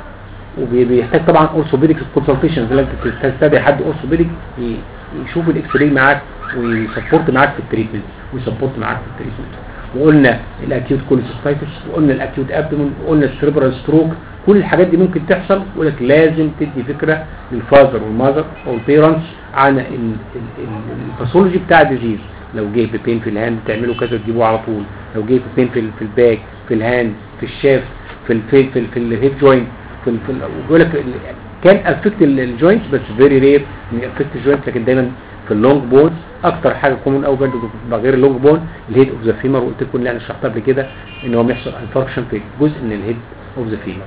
وبيحتاج طبعا اورثوبيديك كونسلتيشن لازم تستدعي حد اورثوبيديك ي- يشوف الاكس راي معاك ويسبورت معاك في التريتمنت ويسبورت معاك في التريتمنت وقلنا الاكيوت كوليسيستايتس وقلنا الاكيوت ابدومن وقلنا السيربرال ستروك كل الحاجات دي ممكن تحصل يقول لك لازم تدي فكره للفاذر والماذر او البيرنتس عن ال- ال- ال- الباثولوجي بتاع الديزيز لو جه ببين في الهاند تعملوا كذا تجيبوه على طول لو جه ببين في ال- في الباك في الهاند في الشاف في ال في, في, في الهيب جوينت في, ال- في ال- بيقول لك ال- كان افكت الجوينتس بس فيري رير ان افكت الجوينتس لكن دايما في اللونج بون اكتر حاجه كومن قوي برضه غير اللونج بون الهيد اوف ذا فيمر وقلت لكم اللي انا شرحتها قبل كده ان هو بيحصل انفاركشن في جزء من الهيد اوف ذا فيمر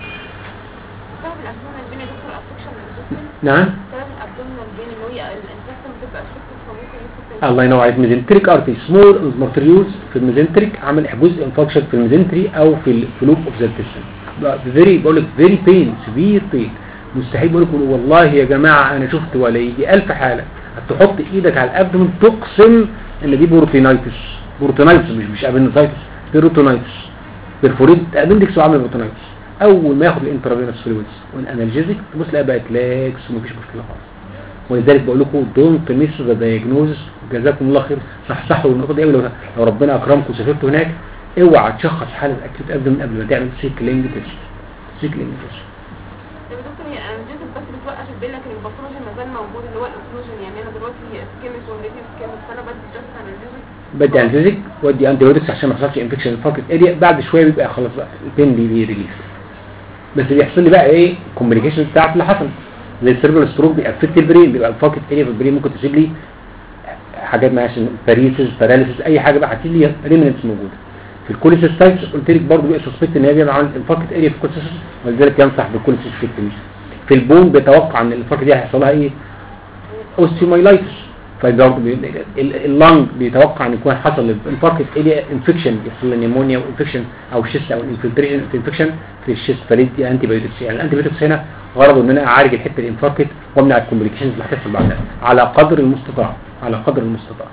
سبب الابدومينال بين دكتور افكشن للجسم نعم سبب الابدومينال بين ان هي الانفكشن بتبقى افكتد فممكن يدخل الله ينور عليك ميزنتريك ارتي سمول مارتريوز في الميزنتريك عمل جزء انفكشن في الميزنتري او في الفلوب اوف ذا تيستن فيري بقول لك فيري بين سيفير بين مستحيل بقول لكم والله يا جماعه انا شفت ولا يجي 1000 حاله تحط ايدك على الابدومن تقسم ان دي بروتينايتس بروتينايتس مش مش ابندسايتس بروتينايتس بيرفوريت ابندكس وعامل بروتينايتس اول ما ياخد الانترافينوس فلويدز والانالجيزيك تبص تلاقي بقت لاكس ومفيش مشكله خالص ولذلك بقول لكم دونت ميس ذا دايجنوزس جزاكم الله خير صحصحوا النقطه دي أوي لو لو ربنا اكرمكم وسافرتوا هناك اوعى تشخص حاله اكيوت ابدومن قبل ما تعمل سيكلينج تيست سيكلينج تيست طب يا دكتور هي الانالجيزك بس بتوقف البين لكن الباثولوجي ما زال موجود اللي هو الاوكلوجن يعني انا دلوقتي سكيمس وريديوس سكيمس فانا بدي جاست انالجيزك بدي انفيزيك ودي انتي بايوتكس عشان ما يحصلش انفكشن الفاكت اريا بعد شويه بيبقى خلاص بقى البين بي بي ريليف بس بيحصل لي بقى ايه الكومبليكيشن بتاعت اللي حصل زي السيربرال ستروك بيأفكت البرين بيبقى الفاكت اريا في البرين ممكن تسيب لي حاجات معايا عشان باريسيس باراليسيس اي حاجه بقى هتسيب لي ريمنتس موجوده في الكوليسيستايتس قلت لك برضه بيبقى سسبكت ان هي بيعمل عمل الفاكت اريا في الكوليسيستايتس ولذلك ينصح بالكوليسيستكتومي في البون بيتوقع ان الفاكت دي هيحصل لها ايه اوستيومايلايتس فبرضه اللنج بيتوقع ان يكون حصل الفاكت اريا انفكشن يحصل له نيمونيا وانفكشن او شيست او انفلتريشن انفكشن في الشيست فليدي انتي بايوتكس يعني الانتي بايوتكس هنا غرضه ان انا اعالج الحته الانفاركت وامنع الكومبليكيشنز اللي هتحصل بعدها على قدر المستطاع على قدر المستطاع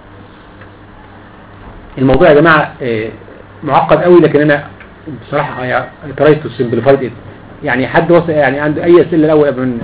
الموضوع يا جماعه آه، معقد قوي لكن انا بصراحه ترايت تو سمبليفايد يعني حد وصل يعني عنده اي اسئله الاول قبل ما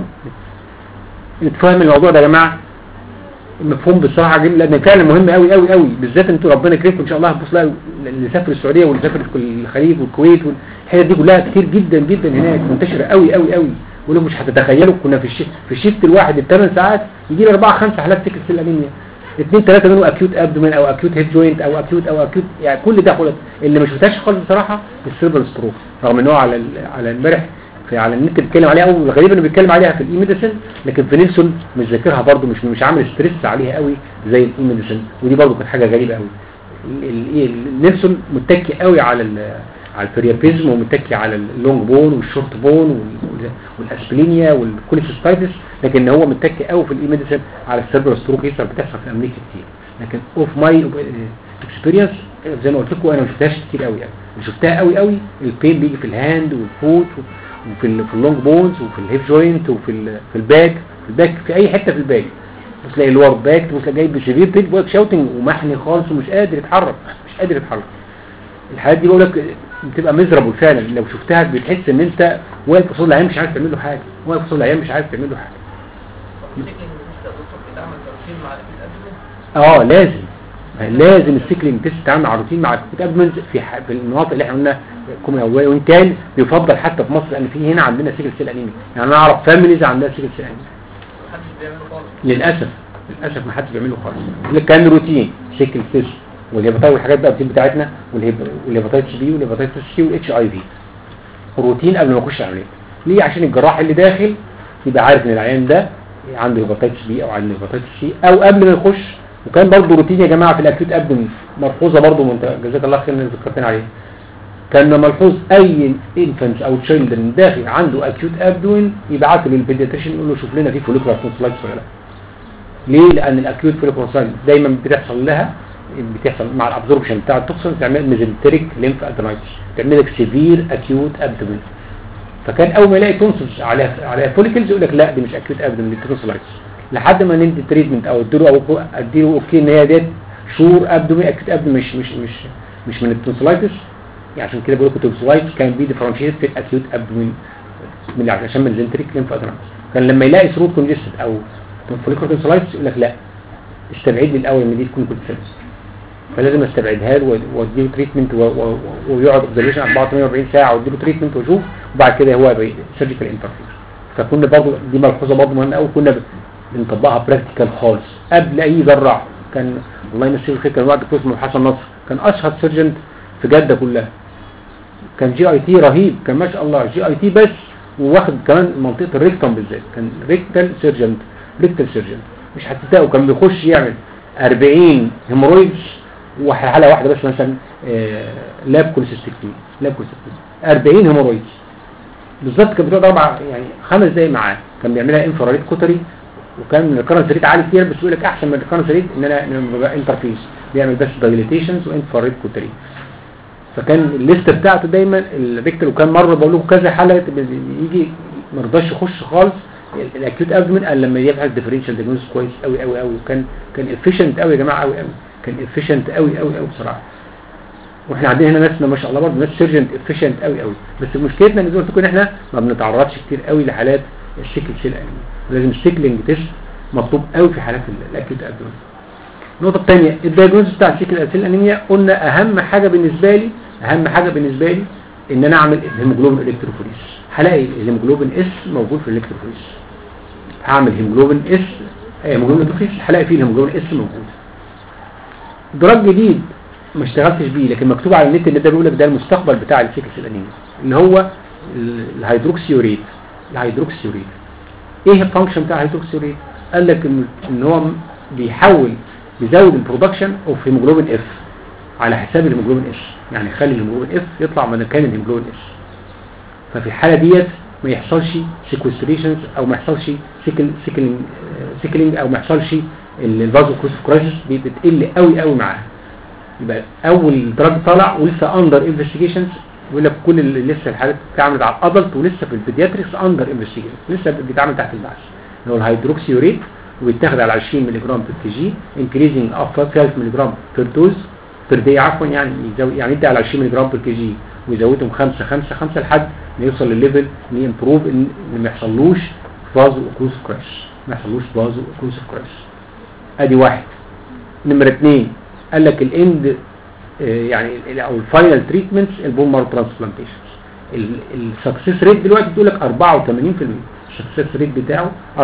نتفهم الموضوع ده يا جماعه مفهوم بصراحه جميل لان فعلا مهم قوي قوي قوي بالذات انتوا ربنا يكرمكم ان شاء الله هتبص تلاقوا اللي سافر السعوديه واللي سافر الخليج والكويت والحاجات دي كلها كتير جدا جدا هناك منتشره قوي قوي قوي ولو مش هتتخيلوا كنا في الشيفت في الشيفت الواحد الثمان ساعات يجي لي اربعه خمسه حالات سكر سيل انيميا اثنين ثلاثه منهم اكيوت ابدومين او اكيوت هيد جوينت او اكيوت او اكيوت يعني كل ده خلط اللي ما شفتهاش خالص بصراحه السيربر ستروك رغم ان هو على ال- على امبارح في على النت بيتكلم عليها او غالبا انه بيتكلم عليها في الاي ميديسن لكن في نيلسون مش ذاكرها برضه مش مش عامل ستريس عليها قوي زي الاي ميديسن ودي برضه كانت حاجه غريبه قوي ال- ال- ال- نيلسون متكي قوي على ال- على البريابيزم ومتكي على اللونج بون والشورت بون وال- والاسبلينيا والكوليسيستايتس لكن هو متكي قوي في الاي ميديسن على السيربر ستروك يسر بتحصل في امريكا كتير لكن اوف ماي اكسبيرينس زي ما قلت لكم انا ما شفتهاش كتير قوي يعني اللي شفتها قوي قوي البين بيجي في الهاند والفوت وفي ال- في اللونج بونز وفي الهيب جوينت وفي ال- في الباك في الباك في اي حته في الباك بس تلاقي اللور باك تبص تلاقي جايب سيفير بيت بوك شاوتنج ومحني خالص ومش قادر يتحرك مش قادر يتحرك الحاجات دي بقول لك بتبقى ميزرابل فعلا لو شفتها بتحس ان انت واقف قصاد العيان مش عارف تعمل له حاجه واقف قصاد العيان مش عارف تعمل له حاجه طب الشكل اللي لسه دكتور بيتعمل ترشيح مع الابدومين اه لازم لازم السيكلينج تيست تتعامل مع روتين مع اكيوت ابدومين في ح- في المناطق اللي احنا قلنا كومي أولية وان كان يفضل حتى في مصر لان في هنا عندنا سيكل سيل انيميا يعني انا اعرف فاميليز عندها سيكل سيل انيميا محدش بيعمله خالص للاسف للاسف ما حدش بيعمله خالص اللي كان روتين سيكل سيل والهيباتايت والحاجات بقى الروتين بتاعتنا والهيب- والهيباتايتس بي والهيباتايتس سي والاتش اي في روتين قبل ما اخش العمليه ليه عشان الجراح اللي داخل يبقى عارف ان العيان ده عنده هيباتايتس بي او عنده هيباتايتس سي او قبل ما يخش وكان برضه روتين يا جماعه في الاكيوت ابدومين ملحوظه برضه وانت جزاك الله خير انك ذكرتنا عليها كان ملحوظ اي انفانت او تشيلدرن داخل عنده اكيوت ابدوين يبعته للبيدياتريشن يقول له شوف لنا في فوليكولار تونسلايتس ولا لا ليه لان الاكيوت فوليكولار دايما بتحصل لها بتحصل مع الابزوربشن بتاع التوكسين تعمل ميزنتريك ليمف ادرايتس تعمل لك سيفير اكيوت ابدومين فكان اول ما يلاقي تونسلز عليها عليها فوليكلز يقول لك لا دي مش اكيوت ابدومين دي تونسلايتس لحد ما ندي تريتمنت او اديله او اديله اوكي ان هي ديت شور ابدومين اكيوت ابدومين مش مش مش مش من التونسلايتس يعني عشان كده بقول لكم تونسلايتس كان بي ديفرنشيت في الاكيوت ابدومين من عشان من الزنتريك ليمف ادرايتس كان لما يلاقي ثروت كونجستد او فوليكولار تونسلايتس يقول لك لا استبعد لي الاول ان دي تكون كونجستد فلازم استبعدها له واديله تريتمنت ويقعد اوبزرفيشن 44 ساعه واديله تريتمنت واشوف وبعد كده هو سيرجيكال انترفير فكنا برضه دي ملحوظه برضه مهمه قوي كنا بنطبقها براكتيكال خالص قبل اي جراح كان الله يمسيه الخير كان واحد دكتور اسمه حسن نصر كان اشهر سيرجن في جده كلها كان جي اي تي رهيب كان ما شاء الله جي اي تي بس وواخد كمان منطقه الريكتوم بالذات كان ريكتال سيرجن ريكتال سيرجن مش هتصدقوا كان بيخش يعمل 40 هيمورويدز وحاله واحده بس مثلا آه، لاب كوليسيستكتومي لاب كوليسيستكتومي 40 هيمورويدز بالظبط كان بتقعد اربع يعني خمس دقايق معاه كان بيعملها انفراريد كوتري وكان الكرنس ريت عالي كتير بس يقول لك احسن من الكرنس ريت ان انا إن أنا ببقى انترفيس بيعمل بس دايليتيشنز وانفراريد كوتري فكان الليست بتاعته دايما الريكتور وكان مره بقول لكم كذا حاله يجي ما رضاش يخش خالص الاكيوت ابدومين قال لما يبحث ديفرنشال ديجنوز كويس قوي قوي قوي وكان كان افيشنت قوي يا جماعه قوي قوي كان افيشنت قوي قوي قوي بصراحه واحنا عندنا هنا ناسنا ما شاء الله برضه ناس سيرجنت افيشنت قوي قوي بس مشكلتنا ان زي ما قلت لكم ان احنا ما بنتعرضش كتير قوي لحالات السيكل سيل انيميا لازم السيكلينج تيست مطلوب قوي في حالات الاكيوت ابدومين النقطه الثانيه الدايجنوز بتاع السيكل سيل انيميا قلنا اهم حاجه بالنسبه لي اهم حاجه بالنسبه لي ان انا اعمل الهيموجلوبين الكتروفوريس هلاقي الهيموجلوبين اس موجود في الالكتروفوريس هعمل هيموجلوبين اس هيموجلوبين الكتروفوريس هلاقي فيه الهيموجلوبين اس موجود دراج جديد ما اشتغلتش بيه لكن مكتوب على النت ان ده بيقول لك ده المستقبل بتاع السيكل سيل انيميا اللي هو ال- الهيدروكسيوريت الهيدروكسيوريت ايه الفانكشن بتاع الهيدروكسيوريت قال لك ان ان هو بيحول بيزود البرودكشن اوف هيموجلوبين اف على حساب الهيموجلوبين اس يعني يخلي الهيموجلوبين اف يطلع مكان الهيموجلوبين اس ففي الحاله ديت ما يحصلش سيكوستريشنز او ما يحصلش سيكل سيكلينج سيكلينج او ما يحصلش الفازو كرايسيس بتقل قوي قوي معاها يبقى اول دراج طالع ولسه اندر انفستيجيشنز يقول لك كل اللي لسه الحالات اتعملت على الادلت ولسه في البيدياتريكس اندر انفستيجيشن لسه بيتعمل تحت البحث اللي هو الهيدروكسيوريت وبيتاخد على 20 ملي جرام بير كي جي انكريزنج اوف 12 ملي جرام بير دوز بير داي عفوا يعني يزود يعني يدي على 20 ملي جرام بير كي جي ويزودهم 5 5 5 لحد ما يوصل للليفل ان يمبروف ان إن ما يحصلوش فازو اوكلوسيف كراش ما يحصلوش فازو اوكلوسيف كراش ادي واحد نمرة اثنين قال لك الاند آه، يعني ال- او الفاينل تريتمنتس البون مارو ترانسبلانتيشنز السكسس ريت دلوقتي بتقول لك 84% السكسس ريت بتاعه 84%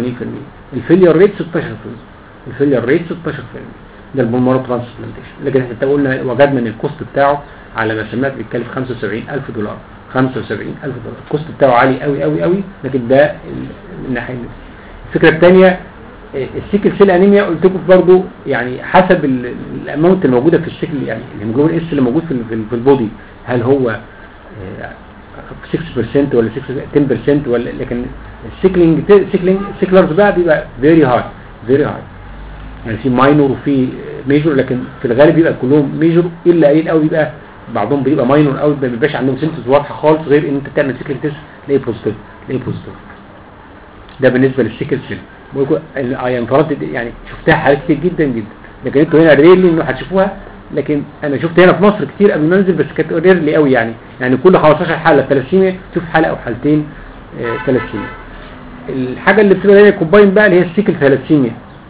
الفيلير ريت 16% الفيلير ريت 16% ده البون مارو ترانسبلانتيشن لكن احنا قلنا وجدنا ان الكوست بتاعه على ما سمعت بيتكلف 75000 دولار 75000 دولار الكوست بتاعه عالي قوي قوي قوي لكن ده ال- من الناحيه دي. الفكره الثانيه السيكل سيل انيميا قلت لكم برضه يعني حسب ال- الاماونت الموجوده في السيكل يعني الهيموجلوبين اس اللي موجود في ال- في ال- في البودي هل هو آه، 6% ولا 6 10% ولا لكن السيكلينج سيكلينج سيكلرز بقى بيبقى فيري هاي فيري هاي يعني في ماينور وفي ميجور لكن في الغالب بيبقى كلهم ميجور الا قليل قوي بيبقى بعضهم بيبقى ماينور قوي ما بيبقاش عندهم سنتز واضحه خالص غير ان انت تعمل سيكل تيست تلاقيه بوزيتيف تلاقيه بوزيتيف ده بالنسبه للسيكل سيل بقول لكم انا انفردت يعني شفتها حالات كتير جدا جدا لكن انتوا هنا ريرلي انه هتشوفوها لكن انا شفت هنا في مصر كتير قبل ما انزل بس كانت ريرلي قوي يعني يعني كل 15 حاله ثلاثيميا تشوف حاله او حالتين ثلاثيميا الحاجه اللي بتبقى هنا كومباين بقى اللي هي السيكل ثلاثيميا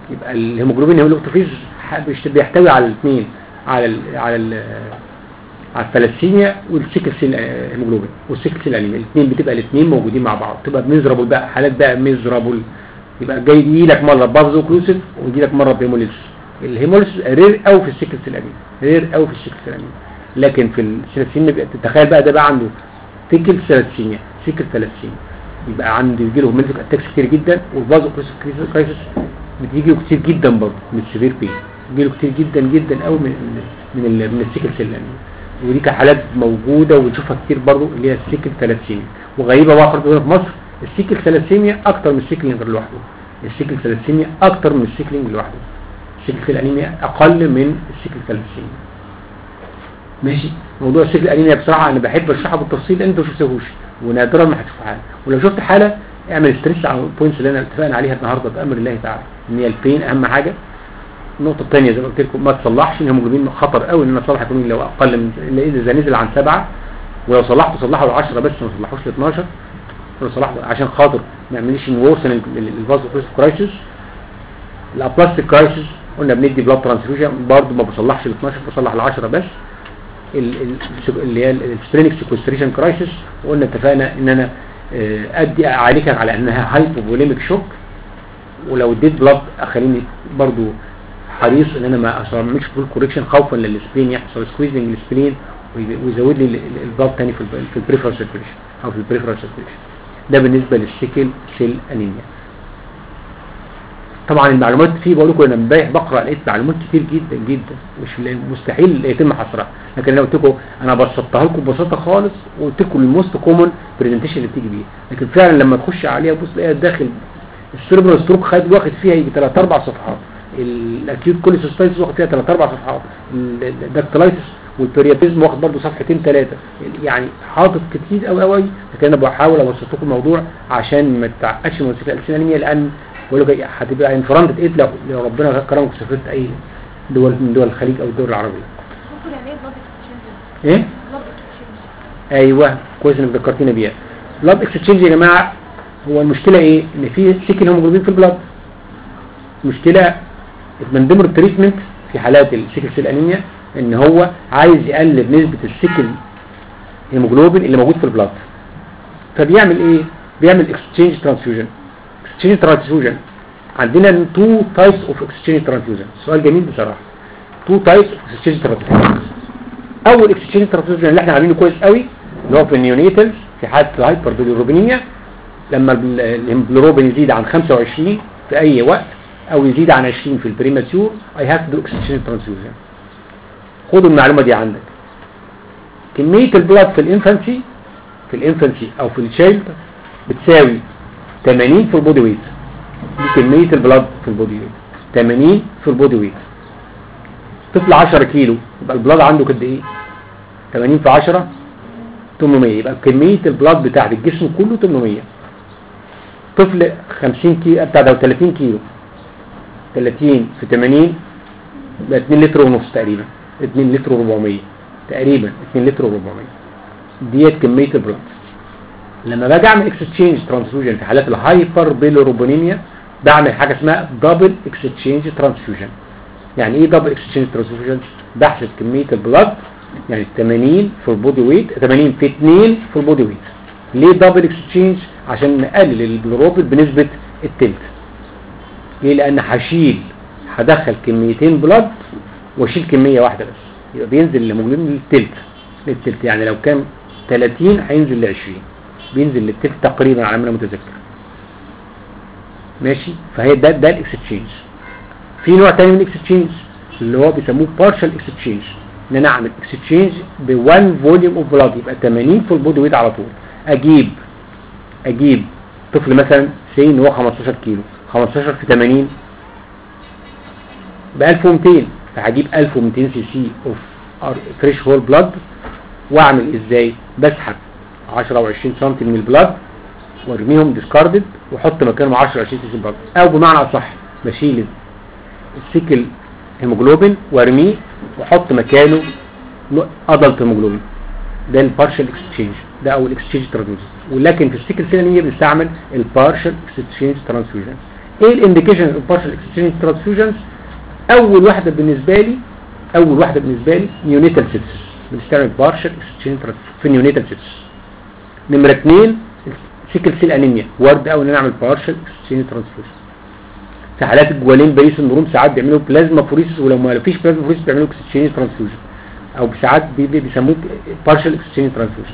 يبقى الهيموجلوبين هيموجلوبين بيحتوي على الاثنين على ال على ال على الثلاسيميا والسيكل سيل هيموجلوبين والسيكل سيل انيميا الاثنين بتبقى الاثنين موجودين مع بعض تبقى ميزرابل بقى حالات بقى ميزرابل يبقى جاي يجي لك مره بافزو كلوسيف ويجي لك مره بهيموليسيس الهيموليسيس رير قوي في السيكل سيل انيميا رير قوي في السيكل سيل انيميا لكن في الثلاسيميا تتخيل بقى ده بقى عنده سيكل ثلاسيميا سيكل ثلاسيميا يبقى عنده يجي له ميلفيك اتاكس كتير جدا والفازو كرايسيس بتيجي له كتير جدا برضه من السيفير بين بيجي له كتير جدا جدا قوي من من ال من السيكل سيل انيميا ودي كحالات موجوده وبنشوفها كتير برضه اللي هي السيكل ثلاسيميا وغريبه بقى برضه هنا في مصر السيكل ثلاسيميا اكتر من السيكلينج لوحده السيكل ثلاسيميا اكتر من السيكلينج لوحده السيكل الانيميا اقل من السيكل ثلاسيميا ماشي موضوع السيكل الانيميا بصراحه انا بحب اشرحها بالتفصيل انت ما شفتهوش ونادرا ما هتشوف حاله ولو شفت حاله اعمل ستريس على البوينتس اللي انا اتفقنا عليها النهارده بامر الله تعالى ان هي البين اهم حاجه النقطه الثانيه زي ما قلت لكم ما تصلحش الهيموجلوبين خطر قوي ان انا اصلح الهيموجلوبين لو اقل من الا اذا نزل عن سبعه ولو صلحته صلحه ل 10 بس ما صلحوش ل 12 ولو صلحته عشان خاطر ما يعملش نورسن الفازو كرايسيس الابلاستيك كرايسيس قلنا بندي بلاد ترانسفيوجن برضه ما بصلحش ل 12 بصلح ل 10 بس اللي هي السبرينك سيكوستريشن كرايسيس وقلنا اتفقنا ان انا ادي اعالجها على انها هايبوفوليميك شوك ولو اديت بلاد اخليني برضو حريص ان انا ما اعملش فول كوريكشن خوفا للسبرين يحصل سكويزنج للسبرين ويزود لي البلاد تاني في في البريفرال سيركيوليشن او في البريفرال سيركيوليشن ده بالنسبه للسيكل سيل انيميا طبعا المعلومات فيه بقول لكم انا امبارح بقرا لقيت معلومات كتير جدا جدا مش مستحيل يتم حصرها لكن انا قلت لكم انا بسطتها لكم ببساطه خالص وقلت لكم الموست كومن برزنتيشن اللي بتيجي بيه لكن فعلا لما تخش عليها بص تلاقيها داخل السيربرال ستروك خد واخد فيها يجي 3 4 صفحات الاكيوت كوليسيستايتس واخد فيها 3 4 صفحات الداكتلايتس والبريابيزم واخد برضه صفحتين ثلاثه يعني حاطط كتير قوي قوي لكن انا بحاول ابسط لكم الموضوع عشان ما تعقدش من الانيميا لان بقول لك هتبقى انفرنت ايد لو لو ربنا كرمك وسافرت اي دول من دول الخليج او الدول العربيه ممكن يعني ايه بلاد اكسشينج ايه بلاد اكسشينج ايوه كويس انك ذكرتينا بيها بلاد اكسشينج يا جماعه هو المشكله ايه ان في سيكل هيموجلوبين في البلاد مشكله من ضمن التريتمنت في حالات السيكل سيل انيميا ان هو عايز يقلل نسبه السيكل هيموجلوبين اللي موجود في البلاد فبيعمل ايه بيعمل اكسشينج ترانسفيوجن اكسشينج ترانسفيوجن عندنا تو تايبس اوف اكسشينج ترانسفيوجن سؤال جميل بصراحه تو تايبس اوف اكسشينج ترانسفيوجن اول اكسشينج ترانسفيوجن اللي احنا عاملينه كويس قوي اللي هو في النيونيتال في حاله الهايبر بيليروبينيميا لما الهيموجلوبين يزيد عن 25 في اي وقت او يزيد عن 20 في البريماتيور اي هاف دو اكسشينج ترانسفيوجن خدوا المعلومه دي عندك كميه البلاد في الانفانسي في الانفانسي او في الشايلد بتساوي 80 في البودي ويت دي كمية البلاد في البودي ويت 80 في البودي ويت طفل 10 كيلو يبقى البلاد عنده قد ايه 80 في 10 800 يبقى كمية البلاد بتاعت الجسم كله 800 طفل 50 كيلو بتاع ده 30 كيلو 30 في 80 يبقى 2 لتر ونص تقريبا 2 لتر و400 تقريبا 2 لتر و400 ديت كمية البلاد لما باجي اعمل اكستشينج ترانسفيوجن في حالات الهايبر بيلوروبونيميا بعمل حاجه اسمها دبل اكستشينج ترانسفيوجن يعني ايه دبل اكستشينج ترانسفيوجن بحسب كميه البلاد يعني 80 في البودي ويت 80 في 2 في البودي ويت ليه دبل اكستشينج عشان نقلل البيلوروبين بنسبه التلت ليه لان هشيل هدخل كميتين بلاد واشيل كميه واحده بس يبقى بينزل الهيموجلوبين للتلت للتلت يعني لو كان 30 هينزل ل 20 بينزل للتلت تقريبا على ما انا متذكر ماشي فهي ده ده الاكستشينج في نوع تاني من الاكستشينج اللي هو بيسموه بارشال اكستشينج ان انا اعمل اكستشينج ب 1 فوليوم اوف بلاد يبقى 80 في البودي ويت على طول اجيب اجيب طفل مثلا سي ان هو 15 كيلو 15 في 80 ب 1200 فهجيب 1200 سي سي اوف فريش هول بلاد واعمل ازاي بسحب 10 او 20 سم من البلاد وارميهم ديسكاردد واحط مكانهم 10 20 سم بلاد او بمعنى اصح بشيل السيكل هيموجلوبين وارميه واحط مكانه ادلت هيموجلوبين ده البارشال اكستشينج ده او الاكستشينج ترانسفيوجن ولكن في السيكل سيل انيميا بنستعمل البارشال اكستشينج ترانسفيوجن ايه الانديكيشن اوف بارشال اكسشينج ترانسفيوجنز اول واحده بالنسبه لي اول واحده بالنسبه لي نيونيتال سيبسس بنستعمل بارشال اكسشينج في نيونيتال سيبسس نمره اثنين سيكل سيل انيميا وارد قوي ان انا اعمل بارشال اكسشينج ترانسفيوجن في حالات الجوالين باريس سندروم ساعات بيعملوا بلازما فوريسيس ولو ما فيش بلازما فوريسيس بيعملوا اكسشينج ترانسفيوجن او ساعات بي- بي- بيسموه بارشال اكسشينج ترانسفيوجن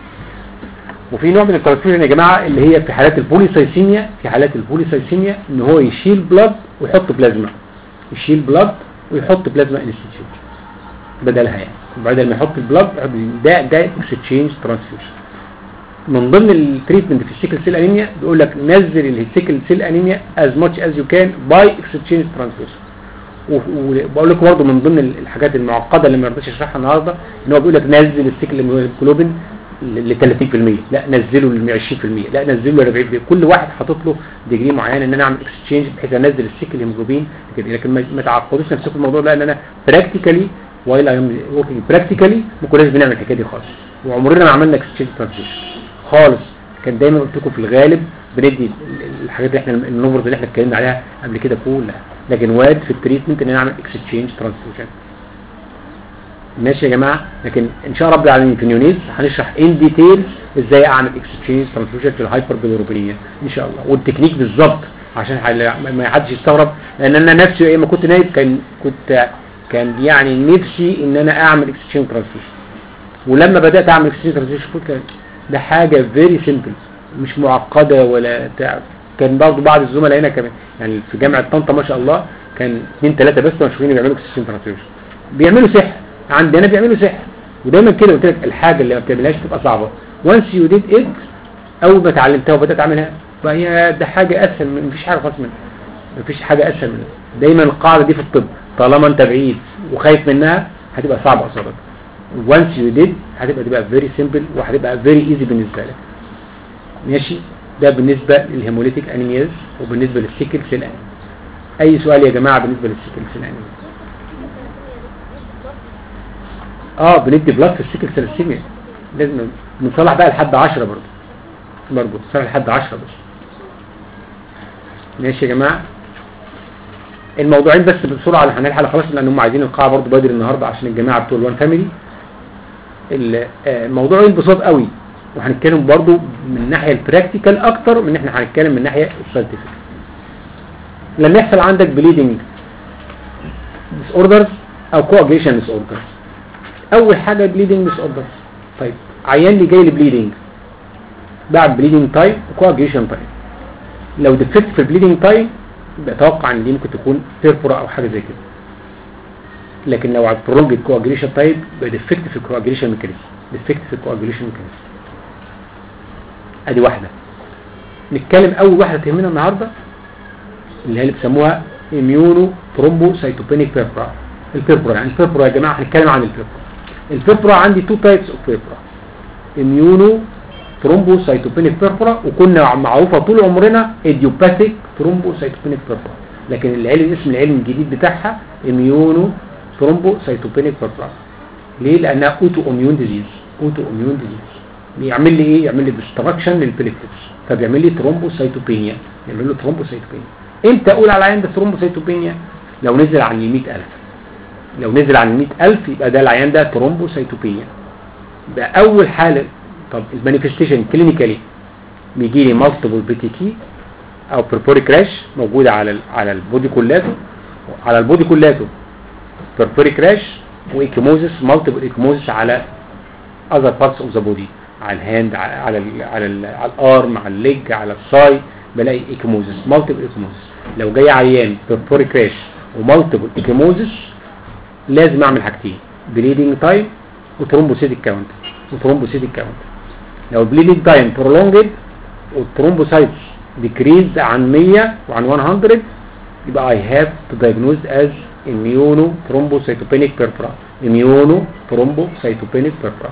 وفي نوع من الترانسفيوجن يا جماعه اللي هي في حالات البوليسايسيميا في حالات البوليسايسيميا ان هو يشيل بلاد ويحط بلازما يشيل بلاد ويحط بلازما انستيتيوت بدلها يعني بدل ما يحط البلاد ده ده اكسشينج ترانسفيوجن من ضمن التريتمنت في السيكل سيل انيميا بيقول لك نزل السيكل سيل انيميا از ماتش از يو كان باي اكسشينج ترانسفيوجن وبقول لكم برضه من ضمن الحاجات المعقده اللي ما رضيتش اشرحها النهارده ان هو بيقول لك نزل السيكل هيموجلوبين ل 30% لا نزله ل 20% لا نزله ل 40% كل واحد حاطط له ديجري معين ان انا اعمل اكسشينج بحيث انزل السيكل هيموجلوبين كده لكن ما ما تعقدوش نفسكم في الموضوع ده لان انا براكتيكالي وايل اي ام وركينج براكتيكالي ما كناش بنعمل الحكايه دي خالص وعمرنا ما عملنا اكسشينج ترانزيشن خالص كان دايما قلت لكم في الغالب بندي الحاجات اللي احنا النوفرز اللي احنا اتكلمنا عليها قبل كده كلها لكن وارد في التريتمنت ان انا اعمل اكسشينج ترانسفيوجن ماشي يا جماعه لكن ان شاء الله رب العالمين في نيونيز هنشرح ان ديتيلز ازاي اعمل اكسشينج ترانسفيوجن في الهايبر بيلوروبينيا ان شاء الله والتكنيك بالظبط عشان حل- ما- ما حدش يستغرب لان انا نفسي ايه ما كنت نايم كان كنت كان يعني نفسي ان انا اعمل اكسشينج ترانسفيوجن ولما بدات اعمل اكسشينج ترانسفيوجن قلت ده حاجه فيري سيمبل مش معقده ولا بتاع كان برضه بعض الزملاء هنا كمان يعني في جامعه طنطا ما شاء الله كان اثنين ثلاثه بس مشهورين بيعملوا اكسشينج ترانسفيوجن بيعملوا سحر عندنا بيعملوا سحر ودايما كده قلت لك الحاجه اللي ما بتعملهاش تبقى صعبه وانس يو ديد ات اول ما اتعلمتها وبدات اعملها فهي ده حاجه اسهل من مفيش حاجه خالص منها مفيش حاجه اسهل منها دايما القاعده دي في الطب طالما انت بعيد وخايف منها هتبقى صعبه قصادك وانس يو ديد هتبقى تبقى فيري سيمبل وهتبقى فيري ايزي بالنسبه لك ماشي ده بالنسبه للهيموليتيك انيمياز وبالنسبه للسيكل سيل انيميا اي سؤال يا جماعه بالنسبه للسيكل سيل انيميا اه بندي بلاد في السيكل سيلسيميا لازم نصلح بقى لحد 10 برضه برضه نصلح لحد 10 بس ماشي يا جماعه الموضوعين بس بسرعه اللي هنلحق خلاص لان هم عايزين القاعه برضه بدري النهارده عشان الجماعه بتوع الوان فاميلي ال- آه، الموضوعين بسيط قوي وهنتكلم برضه من الناحيه البراكتيكال اكتر من ان احنا هنتكلم من الناحيه الساينتفك لما يحصل عندك بليدنج ديس اوردرز او كواجيشن ديس اوردرز اول حاجه بليدنج ديس اوردرز طيب عيان لي جاي لي بليدنج بعد بليدنج تايم وكواجيشن تايم لو ديفكت في البليدنج تايم يبقى اتوقع ان دي ممكن تكون بيرفورا او حاجه زي كده لكن لو على prolonged coagulation تايب يبقى ديفكت في الكواجيليشن ميكانيزم ديفكت في الكواجيليشن ميكانيزم ادي واحده نتكلم اول واحده تهمنا النهارده اللي هي اللي بيسموها اميونو ثرومبوسايتوبينيك بيربرا البيربرا يعني البيربرا يا جماعه هنتكلم عن البيربرا البيربرا عندي تو تايبس اوف بيربرا اميونو ثرومبوسايتوبينيك بيربرا وكنا معروفه طول عمرنا ايديوباثيك ثرومبوسايتوبينيك بيربرا لكن العلم اسم العلم الجديد بتاعها اميونو ثرومبوسايتوبينيك بيربرا ليه لانها اوتو اميون ديزيز اوتو اميون ديزيز بيعمل لي ايه يعمل لي ديستراكشن للبليتلتس فبيعمل لي ثرومبوسايتوبينيا يعمل له ثرومبوسايتوبينيا امتى اقول على العيان ده ثرومبوسايتوبينيا لو نزل عن ال 100000 لو نزل عن ال 100000 يبقى ده العيان ده ثرومبوسايتوبينيا يبقى اول حاله طب المانيفستيشن كلينيكالي بيجي لي مالتيبل بيتيكي او بيربوري كراش موجوده على ال على البودي كولاته على البودي كولاته بيربوري كراش وايكيموزيس مالتيبل ايكيموزيس على other parts of the body على الهاند على ال على ال على الارم على الليج على الساي بلاقي ايكيموزيس مالتيبل ايكيموزيس لو جاي عيان بيربوري كراش ومالتيبل ايكيموزيس لازم اعمل حاجتين بليدنج تايم وترومبوسيتيك كاونت وترومبوسيتيك كاونت لو البليدنج تايم برولونجد والترومبوسايتس ديكريز عن 100 وعن 100 يبقى I have to diagnose as immunothrombocytopenic purpura immunothrombocytopenic purpura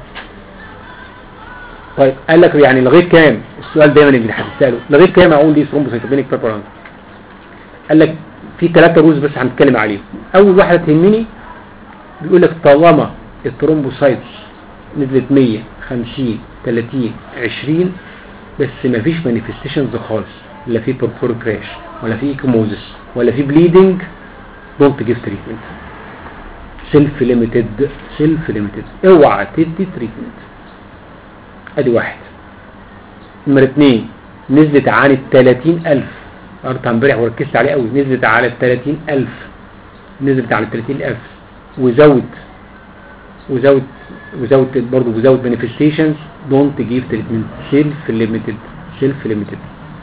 طيب قال لك يعني لغايه كام السؤال دايما اللي هتساله لغايه كام اقول دي ثرومبوسايتوبينيك بيربرا قال لك في ثلاثه روز بس هنتكلم عليهم اول واحده تهمني بيقول لك طالما الثرومبوسايتس نزلت 100 50 30 20 بس مفيش مانيفستيشنز خالص لا في بورفور كراش ولا في ايكوموزس ولا في بليدنج دونت جيف تريتمنت سيلف ليميتد سيلف ليميتد اوعى تدي تريتمنت ادي واحد نمرة اتنين نزلت عن ال 30000 قريتها امبارح وركزت عليه قوي نزلت على ال 30000 نزلت على ال 30000 وزود وزود وزود برضه وزود مانيفستيشنز دونت جيف تريتمنت سيلف ليميتد سيلف ليميتد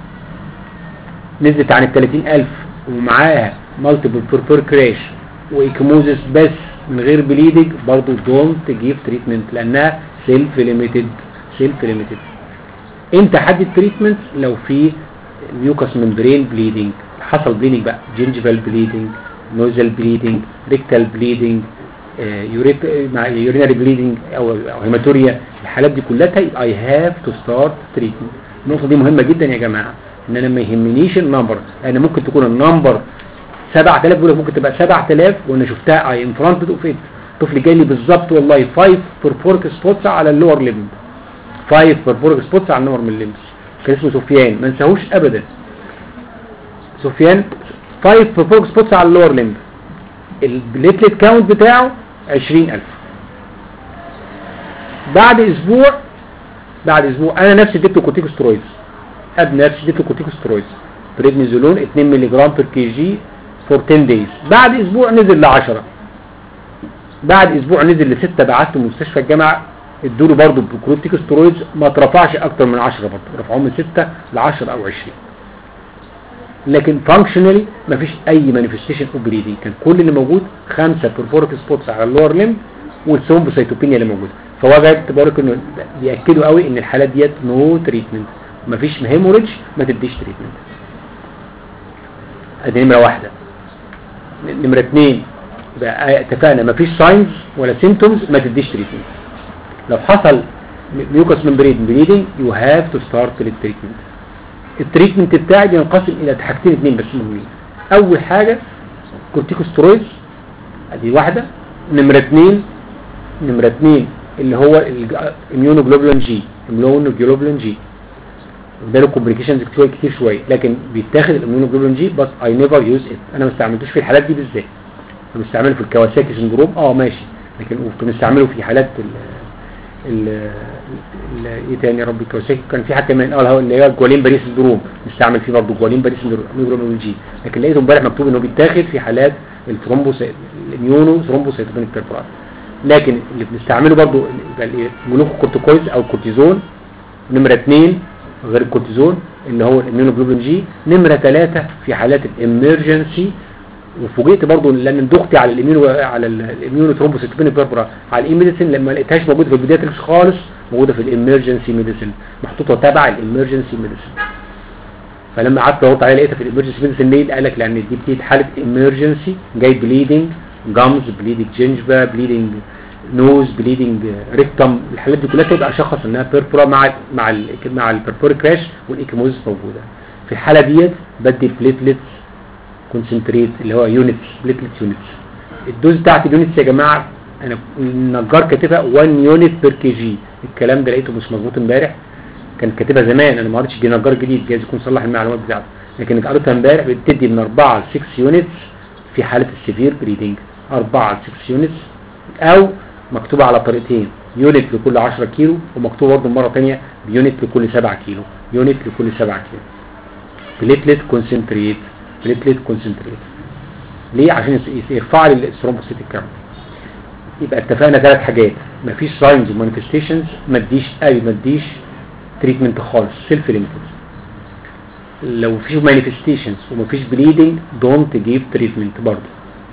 نزلت عن ال 30000 ومعاها مالتيبل بيربور كراش وايكموزس بس من غير بليدنج برضه دونت جيف تريتمنت لانها سيلف ليميتد سيلف ليميتد امتى حدد تريتمنت لو في ميوكس ممبرين بليدنج حصل بليدنج بقى جينجيفال بليدنج نوزل بليدنج ريكتال بليدنج يورينري بليدنج او او هيماتوريا الحالات دي كلها اي هاف تو ستارت تريتمنت النقطه دي مهمه جدا يا جماعه ان انا ما يهمنيش النمبر انا ممكن تكون النمبر 7000 بيقول لك ممكن تبقى 7000 وانا شفتها اي ان فرونت اوف ات طفل جاي لي بالظبط والله 5 بورفورك سبوتس على اللور ليمب 5 بورفورك سبوتس على النور من الليمبس كان اسمه سفيان ما انساهوش ابدا سفيان 5 بورفورك سبوتس على اللور ليمب البليتلت كاونت بتاعه 20000 بعد اسبوع بعد اسبوع انا نفسي اديته كورتيكوسترويدز اب نفسي اديته كورتيكوسترويدز بريدنيزولون 2 مللي جرام بير كي جي فور 10 دايز بعد اسبوع نزل ل 10 بعد اسبوع نزل ل 6 بعته مستشفى الجامعه ادوا له برضه كورتيكوسترويدز ما اترفعش اكتر من 10 برضه رفعوه من 6 ل 10 او 20 لكن فانكشنالي مفيش اي مانيفستيشن اوف بليدنج كان كل اللي موجود خمسه بيرفورك سبوتس على اللور ليم والثرومبوسيتوبينيا اللي موجوده فوجدت برضه انه بياكدوا قوي ان الحالات ديت نو تريتمنت مفيش هيموريدج ما تديش تريتمنت ادي نمره واحده نمره اثنين بقى اتفقنا مفيش ساينز ولا سيمتومز ما تديش تريتمنت لو حصل ميوكس ممبرين بليدنج يو هاف تو ستارت التريتمنت التريتمنت بتاعي بينقسم الى حاجتين اثنين بس مهمين اول حاجه كورتيكوسترويدز ادي واحده نمره اثنين نمره اثنين اللي هو الاميونوجلوبولين جي اميونوجلوبولين جي ده له كومبليكيشنز كتير كتير شويه لكن بيتاخد الاميونوجلوبولين جي بس اي نيفر يوز ات انا ما استعملتوش في الحالات دي بالذات انا بستعمله في الكواساكي سندروم اه ماشي لكن كنت بستعمله في حالات ال ال ال ايه تاني يا ربي كواساكي كان في حد كمان اه اللي هو الجوالين باريس سندروم بنستعمل فيه برضه جوالين باريس سندروم جي لكن لقيته امبارح مكتوب انه بيتاخد في حالات الثرومبوس الاميونو ثرومبوسيتوبينيك بيرفورات لكن اللي بنستعمله برضه الجلوكوكورتيكويدز او الكورتيزون نمره اثنين غير الكورتيزون اللي هو الاميونوجلوبولين جي نمره ثلاثة في حالات الامرجنسي وفوجئت برضو لان دختي على الاميونو على الاميونو ثرومبوسيتوبينيك بيربرا على الاي ميديسين لما ما لقيتهاش موجوده في البيدياتريكس خالص موجوده في الامرجنسي ميديسين محطوطه تبع الامرجنسي ميديسين فلما قعدت دورت عليها لقيتها في الامرجنسي ميديسين ليه قال لك لان دي بتيجي حاله امرجنسي جاي بليدنج جامز بليدنج جنجبا بليدنج نوز بليدنج ريكتم الحالات دي كلها تبقى شخص انها بيربورا مع مع ال مع البيربوري كراش والايكيموزيس موجوده في الحاله ديت بدي بليتلتس كونسنتريت اللي هو يونتس بليتلتس يونتس الدوز بتاعت اليونتس يا جماعه انا النجار كاتبها 1 يونت بير كي جي الكلام ده لقيته مش مظبوط امبارح كان كاتبها زمان انا ما قريتش دي نجار جديد جايز يكون صلح المعلومات بتاعته لكن قريتها امبارح بتدي من 4 ل 6 يونتس في حاله السيفير بريدنج 4 ل 6 يونتس او مكتوبة على طريقتين يونت لكل 10 كيلو ومكتوبة برضه مرة ثانيه بيونت لكل 7 كيلو يونت لكل 7 كيلو بليتلت كونسنتريت بليتلت كونسنتريت ليه عشان يرفع لي الثرومبوسيتيك كاونت يبقى اتفقنا ثلاث حاجات مفيش ساينز ومانيفستيشنز ما تديش اي ما تديش تريتمنت خالص سيلف ليميتد لو في مانيفستيشنز ومفيش بليدنج دونت جيف تريتمنت برضه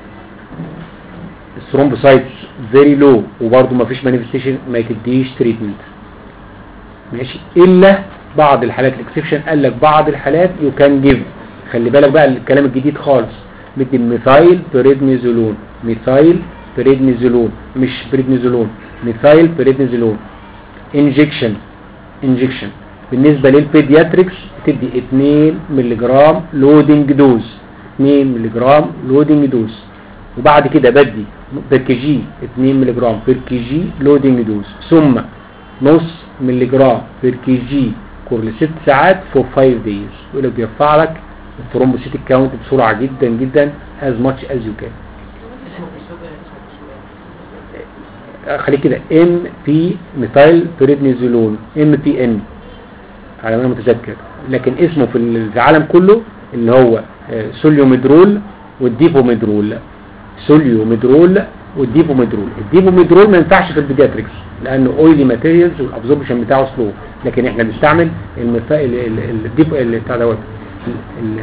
الثرومبوسايتس فيري لو وبرضه ما فيش مانيفستيشن ما تديش تريتمنت ماشي الا بعض الحالات الاكسبشن قال لك بعض الحالات يو كان جيف خلي بالك بقى الكلام الجديد خالص بدي ميثايل بريدنيزولون ميثايل بريدنيزولون مش بريدنيزولون ميثايل بريدنيزولون انجكشن انجكشن بالنسبه للبيدياتريكس تدي 2 مللي جرام لودنج دوز 2 مللي جرام لودنج دوز وبعد كده بدي بير كي جي 2 مللي جرام بير كي جي لودنج دوز ثم نص مللي جرام بير كي جي تذكر لست ساعات فور 5 دايز يقول لك بيرفع لك الثرومبوسيتيك كاونت بسرعه جدا جدا as much as you can اسمه في السوق اسمه في السوق خليك كده ام بي ميثايل بريدنيزولون ام بي ان على ما انا متذكر لكن اسمه في العالم كله اللي هو آه، سوليوميدرول والديبوميدرول سوليوميدرول والديبوميدرول الديبوميدرول ما ينفعش في البيدياتريكس لانه اويلي ماتيريالز والابزوربشن بتاعه سلو لكن احنا بنستعمل المفا... ال- ال- ال- الديب ال- بتاع دوت ال- ال-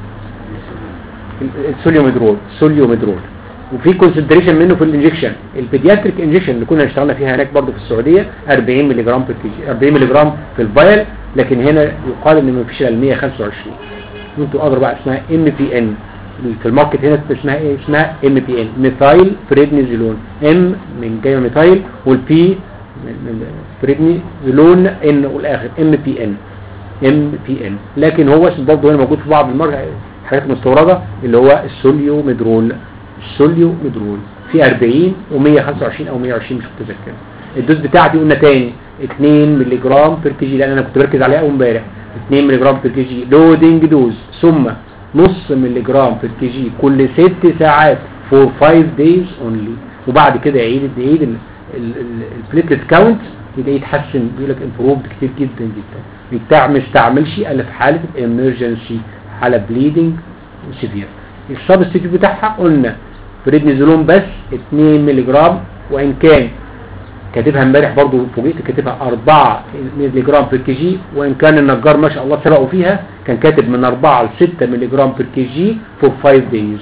ال- السوليوميدرول سوليوميدرول وفي كونسنتريشن منه في الانجكشن البيدياتريك انجكشن اللي كنا اشتغلنا فيها هناك برضه في السعوديه 40 ملي جرام في الكيجي 40 ملي جرام في الفايل لكن هنا يقال ان ما فيش الا 125 وانتوا ادرى بقى اسمها ام بي ان في الماركت هنا اسمها ايه اسمها ام بي ان ميثايل بريدنيزولون ام من جايه من ميثايل والبي من من بريدنيزولون ان والاخر ام بي ان ام بي ان لكن هو اسم برضه هنا موجود في بعض الماركت حاجات مستورده اللي هو السوليو ميدرول السوليو ميدرول في 40 و125 او 120 مش متذكر الدوز بتاعتي قلنا تاني 2 مللي جرام بير كي جي لان انا كنت بركز عليها اول امبارح 2 مللي جرام بير كي جي لودنج دوز ثم نص مللي جرام بير كي جي كل 6 ساعات فور 5 دايز اونلي وبعد كده يعيد يعيد البليتلت كاونت يبقى يتحسن بيقول لك امبروفد كتير جدا جدا بتاع ما استعملش الا في حاله الامرجنسي حاله بليدنج سيفير السبستيتيوت بتاعها قلنا بريدنيزولون بس 2 مللي جرام وان كان كاتبها امبارح برضو فوجئت كاتبها 4 مللي جرام بير كي جي وان كان النجار ما شاء الله سبقوا فيها كان كاتب من 4 ل 6 مللي جرام بير كي جي فور 5 دايز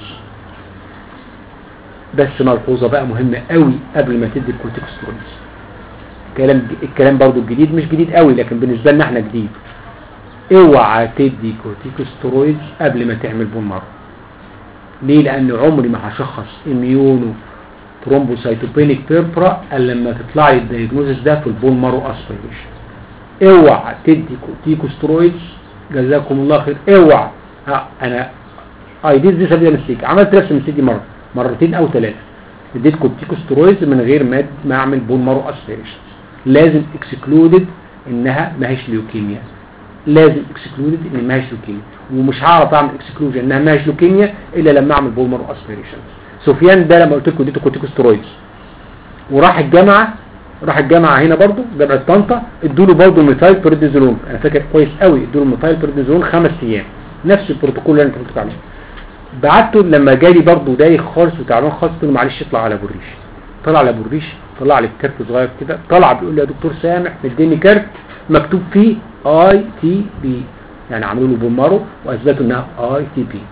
بس ملحوظه بقى مهمه قوي قبل ما تدي الكورتيكوسترويدز الكلام الكلام برضو الجديد مش جديد قوي لكن بالنسبه لنا احنا جديد اوعى تدي كورتيكوسترويدز قبل ما تعمل بون مارو ليه لان عمري ما هشخص اميونو ترومبوسايتوبينيك بيربرا الا لما تطلع لي الدايجنوزس ده في البون مارو اسبيريشن اوعى تدي كورتيكوسترويدز جزاكم الله خير اوعى ها انا اي ديد ذيس ميستيك عملت نفس المستيك دي مره مرتين او ثلاثه اديت كورتيكوسترويدز من غير ما ما اعمل بون مارو اسبيريشن لازم اكسكلودد انها ما هيش ليوكيميا لازم اكسكلودد ان ما هيش لوكيميا ومش هعرف اعمل اكسكلوجن انها ما هيش لوكيميا الا لما اعمل بولمر اسبيريشن سفيان ده لما قلت لكم اديته كورتيكوسترويدز وراح الجامعه راح الجامعه هنا برضو جامعه طنطا ادوا له برضه ميثايل بريدنيزولون انا فاكر كويس قوي ادوا له ميثايل بريدنيزولون خمس ايام نفس البروتوكول اللي انت قلت عليه بعته لما جالي برضه دايخ خالص وتعبان خالص قلت له معلش اطلع على ابو الريش طلع على ابو الريش طلع لي كارت صغير كده طلع بيقول لي يا دكتور سامح مديني كارت مكتوب فيه اي تي بي يعني عملوا له بومارو واثبتوا انها اي تي بي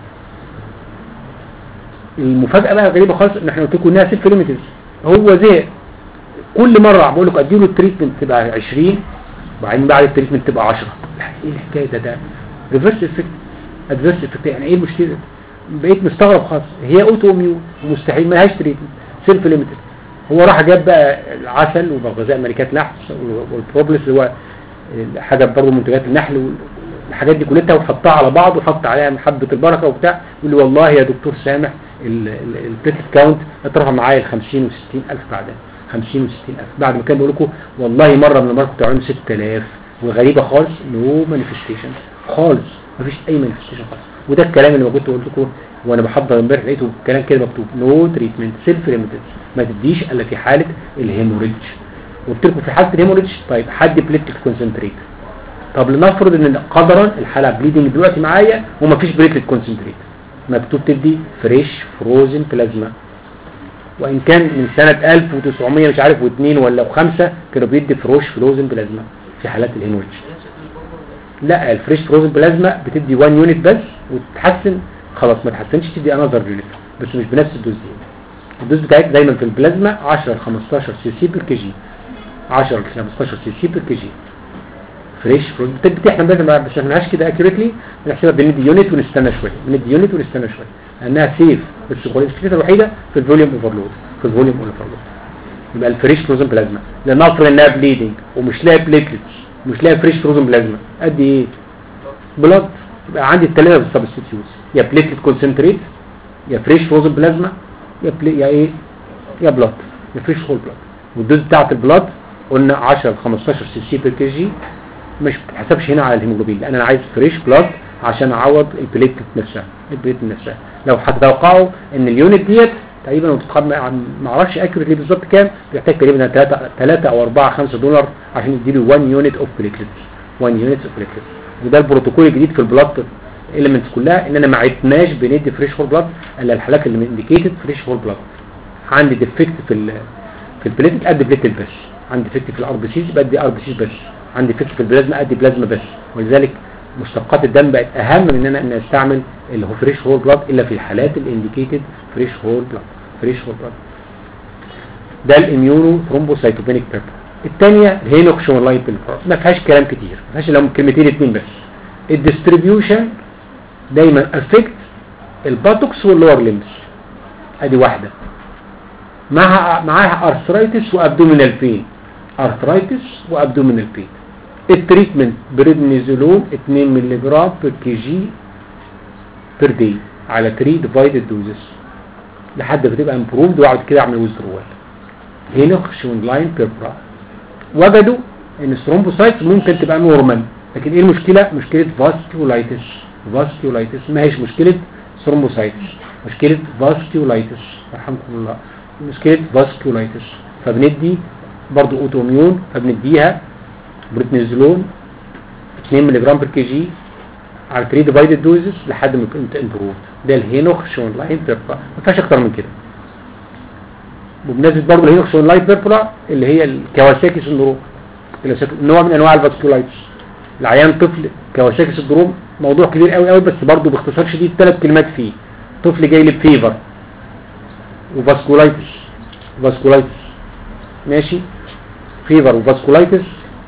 المفاجاه بقى غريبه خالص ان احنا قلت لكم انها سيلف ليميتد هو زهق كل مره بقول لكم اديله التريتمنت تبقى 20 وبعدين بعد التريتمنت تبقى 10 ايه الحكايه ده ده ريفرس افكت ادفيرس افكت يعني ايه المشكله بقيت مستغرب خالص هي اوتو اميون ومستحيل ما لهاش تريتمنت سيلف ليميتد هو راح جاب بقى العسل وغذاء ملكات نحل والبروبلس اللي هو حاجه برضه منتجات النحل والحاجات دي كلها وحطها على بعض وحط عليها حبه البركه وبتاع يقول لي والله يا دكتور سامح البليتلت كاونت اترفع معايا ال 50 و 60 الف بعدها 50 و 60 الف بعد ما كان بقول لكم والله مره من المرات كنت عامل 6000 وغريبه خالص نو مانيفستيشن خالص مفيش اي مانيفستيشن خالص وده الكلام اللي ما كنت قلت لكم وانا بحضر امبارح لقيته الكلام كده مكتوب نو تريتمنت سيلف ليميتد ما تديش الا في حاله الهيموريدج قلت لكم في حاله الهيموريدج طيب حد بليتلت كونسنتريت طب لنفرض ان قدرا الحاله بليدنج دلوقتي معايا ومفيش بليتلت كونسنتريت مكتوب تدي فريش فروزن بلازما وان كان من سنة 1900 مش عارف واثنين ولا وخمسة كانوا بيدي فروش فروزن بلازما في حالات الهيموريدج لا الفريش فروزن بلازما بتدي 1 يونت بس وتتحسن خلاص ما تحسنش تدي انذر يونت بس مش بنفس الدوز دي الدوز بتاعتها دايما في البلازما 10 ل 15 سي سي بير كي جي 10 ل 15 سي سي بير كي جي فريش فروزن بتدي احنا بس ما بنحسبهاش كده اكيوريتلي بنحسبها بندي يونت ونستنى شويه بندي يونت ونستنى شويه لانها سيف بس الفكره الوحيده في الفوليوم اوفرلود في الفوليوم اوفرلود يبقى الفريش فروزن بلازما لنفرض انها بليدنج ومش لاقي بليتلتس مش لاقي فريش فروزن بلازما ادي ايه بلاد يبقى عندي الثلاثه بالسبستيوتس يا بليتلت كونسنتريت يا فريش فروزن بلازما يا بلي يا ايه يا بلاد يا فريش هول بلاد والدوز بتاعت البلاد قلنا 10 ل 15 سي سي بير كي جي مش بتتحسبش هنا على الهيموجلوبين لان انا عايز فريش بلاد عشان اعوض البليت نفسها البليت نفسها لو هتتوقعوا ان اليونت ديت تقريبا بتتخب ما اعرفش اكيوريتلي بالظبط كام بيحتاج تقريبا 3 3 او 4 5 دولار عشان يديله 1 يونت اوف بليتلتس 1 يونت اوف بليتلتس وده البروتوكول الجديد في البلاد اليمنتس كلها ان انا ما عدناش بندي فريش هول بلاد الا الحالات اللي انديكيتد فريش هول بلاد عندي ديفكت في ال في البليتلت ادي بليتلت بس عندي ديفكت في الار بي سيز بدي ار بي سيز بس عندي ديفكت في البلازما ادي بلازما بس ولذلك مشتقات الدم بقت اهم من ان انا ان استعمل اللي هو فريش هول بلاد الا في الحالات الانديكيتد فريش هول بلاد فريش هول بلاد ده الاميونو ثرومبوسايتوبينيك بيربر الثانيه الهينوك شونلايت بيربر ما فيهاش كلام كتير ما فيهاش الا كلمتين اتنين بس الديستريبيوشن دايما افكت الباتوكس واللور ليمز ادي واحده مع معاها ارثرايتس وابدومينال بين ارثرايتس وابدومينال بين التريتمنت بريدنيزولون 2 مللي جرام بير كي جي بير داي على 3 ديفايدد دوزز لحد ما تبقى امبروفد واقعد كده اعمل ويزدرول هينوخ شونلاين بيربرا وجدوا ان الثرومبوسايتس ممكن تبقى نورمال لكن ايه المشكله مشكله فاسكيولايتس فاسكيولايتس ما هيش مشكله ثرومبوسايتس مشكله فاسكيولايتس رحمكم الله مشكله فاسكيولايتس فبندي برضو اوتوميون فبنديها بريتنيزولون 2 مللي جرام بر كي جي على 3 ديفايدد دوزز لحد ما يكون امبروف ده الهينوخ شون لاين بيربرا ما فيهاش اكتر من كده وبمناسبه برضه الهينوخ شون لاين بيربرا اللي هي الكواساكي سندروم نوع من انواع الفاسكولايتس العيان طفل كواساكي سندروم موضوع كبير قوي قوي بس برضه باختصار شديد ثلاث كلمات فيه طفل جاي لي بفيفر وفاسكولايتس فاسكولايتس ماشي فيفر وفاسكولايتس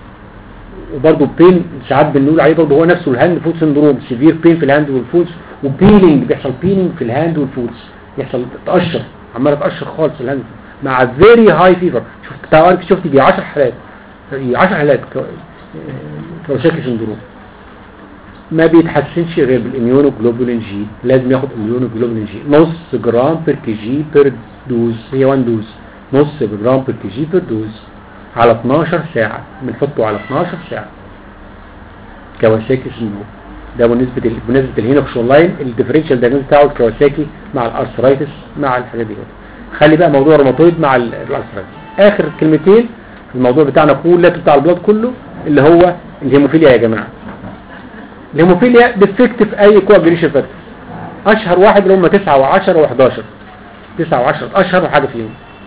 وبرضه بين ساعات بنقول عليه برضه هو نفسه الهاند فود سندروم سيفير بين في الهاند والفوتس وبيلينج بيحصل بيلينج في الهاند والفوتس يحصل تقشر عماله تقشر خالص الهاند مع فيري هاي فيفر شفت تعرف شفت دي 10 حالات 10 حالات كوشاكي سندروم ما بيتحسنش غير بالاميونوجلوبولين جي لازم ياخد اميونوجلوبولين جي نص جرام بير كي جي بير دوز هي 1 دوز نص جرام بير كي جي بير دوز على 12 ساعة بنحطه على 12 ساعة كواساكي سندروم ده بالنسبة ال... بالنسبة الهينوكس لاين الديفرنشال دايجنوز بتاعه الكواساكي مع الارثرايتس مع الحاجات دي خلي بقى موضوع الروماتويد مع ال- الارثرايتس اخر كلمتين في الموضوع بتاعنا كله بتاع البلاد كله اللي هو الهيموفيليا يا جماعة الهيموفيليا ديفكت في اي كواجريشن فاكتور اشهر واحد اللي هم 9 و10 و11 9 و10 اشهر حاجة فيهم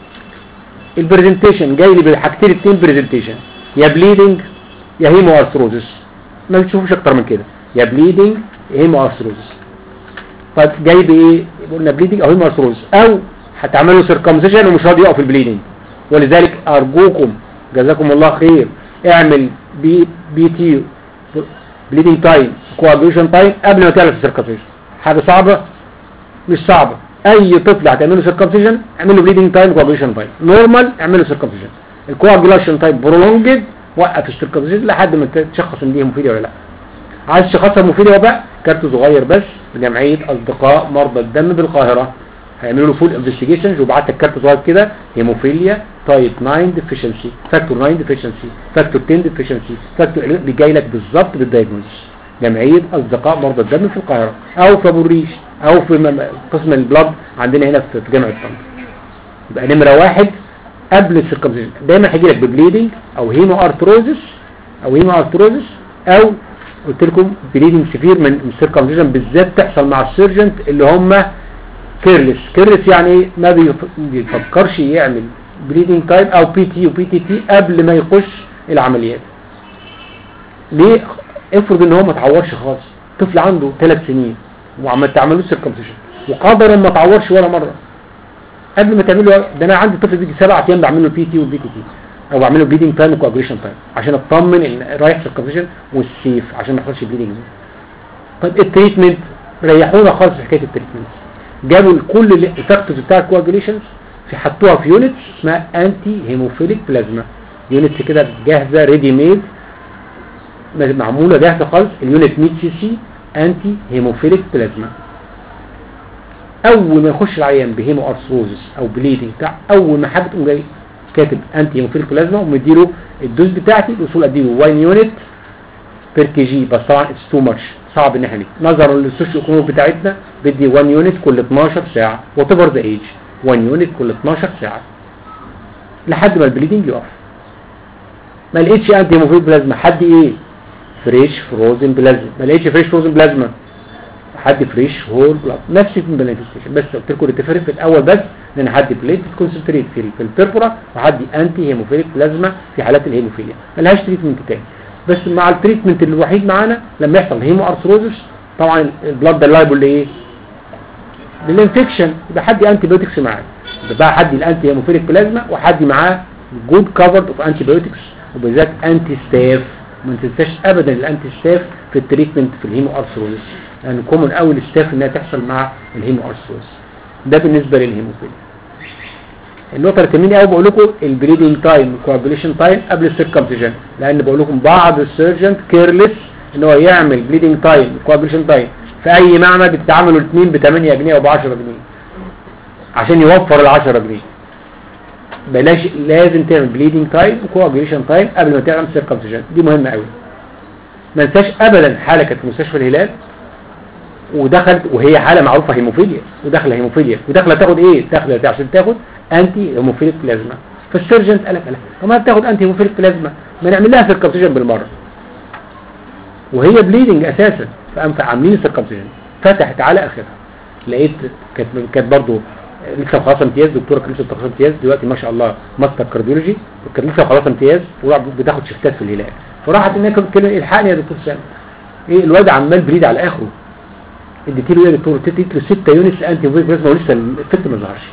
البرزنتيشن جاي لي بالحاجتين اتنين برزنتيشن يا بليدنج يا هيمو ارثروزس ما بتشوفوش اكتر من كده يا بليدنج يا هيمو ارثروزس طيب جاي بايه قلنا بليدنج او هيمو ارثروزس او هتعملوا سيركمزيشن ومش راضي يقف البليدنج ولذلك ارجوكم جزاكم الله خير اعمل بي بي تي بليدنج تايم كواجيشن تايم قبل ما تعمل السيركمزيشن حاجه صعبه مش صعبه اي طفل هتعمله سيركمسيشن اعمله بليدنج تايم كواجيشن تايم نورمال اعمله سيركمسيشن الكواجيلاشن تايم برولونجد وقف السيركمسيشن لحد ما تشخص ان دي مفيده ولا لا عايز تشخصها مفيده ولا لا كارت صغير بس لجمعيه اصدقاء مرضى الدم بالقاهره هيعملوا له فول انفستيجيشنز وبعت لك كارت صغير كده هيموفيليا تايب 9 ديفيشنسي فاكتور 9 ديفيشنسي فاكتور 10 ديفيشنسي فاكتور بيجي لك بالظبط بالدايجنوز جمعيه اصدقاء مرضى الدم في القاهره او في ابو الريش او في م- قسم البلاد عندنا هنا في في جامعه طنطا يبقى نمره واحد قبل السيركمزيشن دايما هيجي لك ببليدنج او هيمو ارثروزس او هيمو ارثروزس او قلت لكم بليدنج سفير من السيركمزيشن بالذات تحصل مع السيرجنت اللي هم كيرلس كيرلس يعني ايه ما بيف- بيفكرش يعمل بليدنج تايم او بي تي وبي تي تي قبل ما يخش العمليات ليه افرض ان هو ما اتعورش خالص طفل عنده ثلاث سنين وعمال تعمل له سيركمسيشن وقدرا ما اتعورش ولا مره قبل ما تعمل له ده انا عندي طفل بيجي سبع ايام بعمل له بي تي والبي تي تي او بعمل له بليدنج تايم وكواجريشن تايم عشان اطمن ان رايح سيركمسيشن والسيف عشان ما يحصلش بليدنج طيب التريتمنت ريحونا خالص في حكايه التريتمنت جابوا كل الفاكتورز بتاع الكواجريشنز في حطوها في يونتس اسمها انتي هيموفيليك بلازما يونتس كده جاهزه ريدي ميد معموله جاهزه خالص اليونت 100 سي سي انتي هيموفيليك بلازما اول ما يخش العيان بهيمو ارثروزس او بليدنج بتاع اول ما حاجه تقوم جاي كاتب انتي هيموفيليك بلازما ومديله الدوز بتاعتي الوصول اديله 1 يونت بير كي جي بس طبعا اتس تو ماتش صعب ان احنا نجيب. نظرا للسوشيو ايكونوميك بتاعتنا بدي 1 يونت كل 12 ساعه وات ايفر ذا ايج 1 يونت كل 12 ساعه لحد ما البليدنج يقف ما لقيتش انتي هيموفيليك بلازما حد ايه فريش فروزن بلازما ما لقيتش فريش فروزن بلازما حد فريش هول بلاد نفس المانيفستيشن بس قلت لكم التفرق في الاول بس ان حد بليت كونسنتريت في في البيربورا وحد انتي هيموفيليك بلازما في حالات الهيموفيليا ملهاش تريتمنت تاني بس مع التريتمنت الوحيد معانا لما يحصل هيمو ارثروزس طبعا البلاد ده لايبل لايه للانفكشن يبقى حد انتي بايوتكس معاه يبقى بقى حد الانتي هيموفيليك بلازما وحد معاه جود كفرد اوف انتي بايوتكس وبالذات انتي ستاف ما تنساش ابدا الانتي ستاف في التريتمنت في الهيمو ارثروزس يعني كومن قوي الستاف انها تحصل مع الهيمو ارثروزس ده بالنسبه للهيموفيليا النقطه اللي تهمني قوي بقول لكم البريدنج تايم كوابيليشن تايم قبل السيركمسيجن لان بقول لكم بعض السيرجنت كيرلس ان هو يعمل بليدنج تايم كوابيليشن تايم في اي معمل بتتعاملوا الاثنين ب 8 جنيه او ب 10 جنيه عشان يوفر ال 10 جنيه بلاش لازم تعمل بليدنج تايم وكوابيليشن تايم قبل ما تعمل سيركمسيجن دي مهمه قوي ما انساش ابدا حاله كانت في مستشفى الهلال ودخلت وهي حاله معروفه هيموفيليا وداخله هيموفيليا وداخله تاخد ايه داخله عشان تاخد انتي هيموفيليك بلازما فالسيرجنت قال لك لا طب ما بتاخد انتي هيموفيليك بلازما ما نعمل لها سيركمسيجن بالمره وهي بليدنج اساسا فقام عاملين سيركمسيجن فتحت على اخرها لقيت كانت كانت برضه لسه خلاص امتياز دكتوره كانت لسه خلاص امتياز دلوقتي ما شاء الله ماستر كارديولوجي وكانت لسه خلاص امتياز وبتاخد شفتات في الهلال فراحت انها كانت بتتكلم الحقني يا دكتور سامي ايه الواد عمال بريد على اخره اديت له ايه يا دكتور اديت له 6 يونتس انتي فيروس بلازما ولسه الافكت ما ظهرش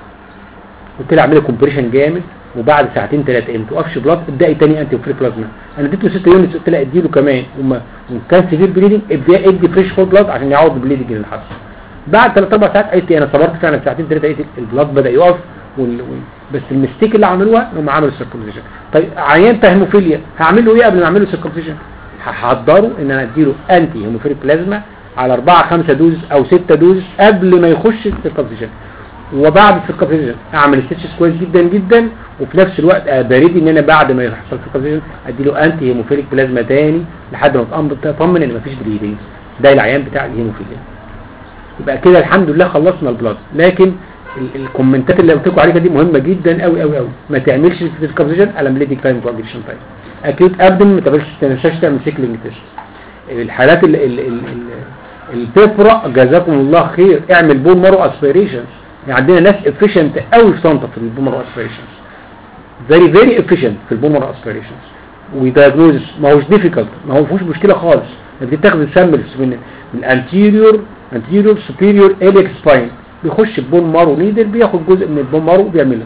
قلت له اعمل كومبريشن جامد وبعد ساعتين ثلاثه ما توقفش بلاد ابداي تاني انتي فيروس بلازما انا اديت له 6 يونتس قلت له ادي له كمان وما وكان سيفير بليدنج ابدا ادي فريش فول بلاد عشان يعوض البليدنج اللي حصل بعد ثلاث اربع ساعات قالت لي انا صبرت فعلا ساعتين ثلاثه لقيت البلاد بدا يقف وال... وال... بس المستيك اللي عملوها انهم عملوا سيركمسيشن طيب عيان هيموفيليا هعمل له ايه قبل ما اعمل له سيركمسيشن هحضره ان انا اديله انتي هيموفيليك بلازما على 4 5 دوز او 6 دوز قبل ما يخش السيركمسيشن وبعد السيركمسيشن اعمل ستيتشز كويس جدا جدا وفي نفس الوقت بريد ان انا بعد ما يحصل سيركمسيشن ادي له انتي هيموفيليك بلازما تاني لحد ما اطمن ان مفيش بليدنج ده العيان بتاع الهيموفيليا يبقى كده الحمد لله خلصنا البلاد لكن الكومنتات اللي قلت لكم عليها دي مهمه جدا قوي قوي قوي ما تعملش سيركمسيشن على مليديك تايم كواجيشن تايم اكيد ابدا ما تنساش تعمل سيكلينج تيست الحالات ال ال ال البيبرا جزاكم الله خير اعمل بون مارو اسبيريشن يعني عندنا ناس افيشنت قوي في طنطا في البون مارو اسبيريشن فيري فيري افيشنت في البون مارو اسبيريشن ودايجنوز ما هوش ديفيكالت ما هو فيهوش مشكله خالص انت بتاخد السامبلز من من الانتيريور انتيريور سوبيريور اليك سباين بيخش البون مارو نيدل بياخد جزء من البون مارو وبيعملها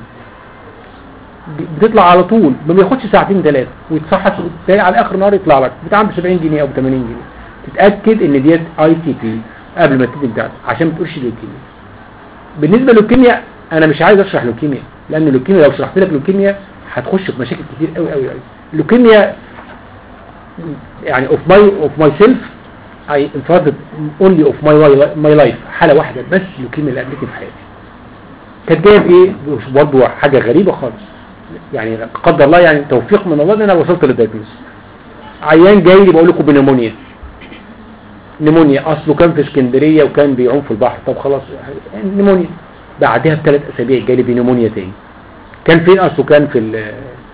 بتطلع على طول ما بياخدش ساعتين ثلاثه ويتصحص تلاقي على اخر النهار يطلع لك بتعمل ب 70 جنيه او ب 80 جنيه تتاكد ان ديت اي تي بي قبل ما تبتدي بتاعتك عشان ما تقولش لوكيميا بالنسبه للكيمياء انا مش عايز اشرح لوكيميا لان اللوكيميا لو شرحت لك لوكيميا هتخش في مشاكل كتير قوي قوي قوي اللوكيميا يعني اوف ماي اوف ماي سيلف اي انفرادت اونلي اوف ماي ماي لايف حاله واحده بس لوكيميا اللي قابلتني في حياتي كانت جايه بايه برضه حاجه غريبه خالص يعني قدر الله يعني توفيق من الله ان انا وصلت للدايجنوز عيان جاي لي بقول لكم بنمونيا نمونيا اصله كان في اسكندريه وكان بيعوم في البحر طب خلاص نمونيا بعدها بثلاث اسابيع جالي بنمونيا تاني كان فين اصله كان في ال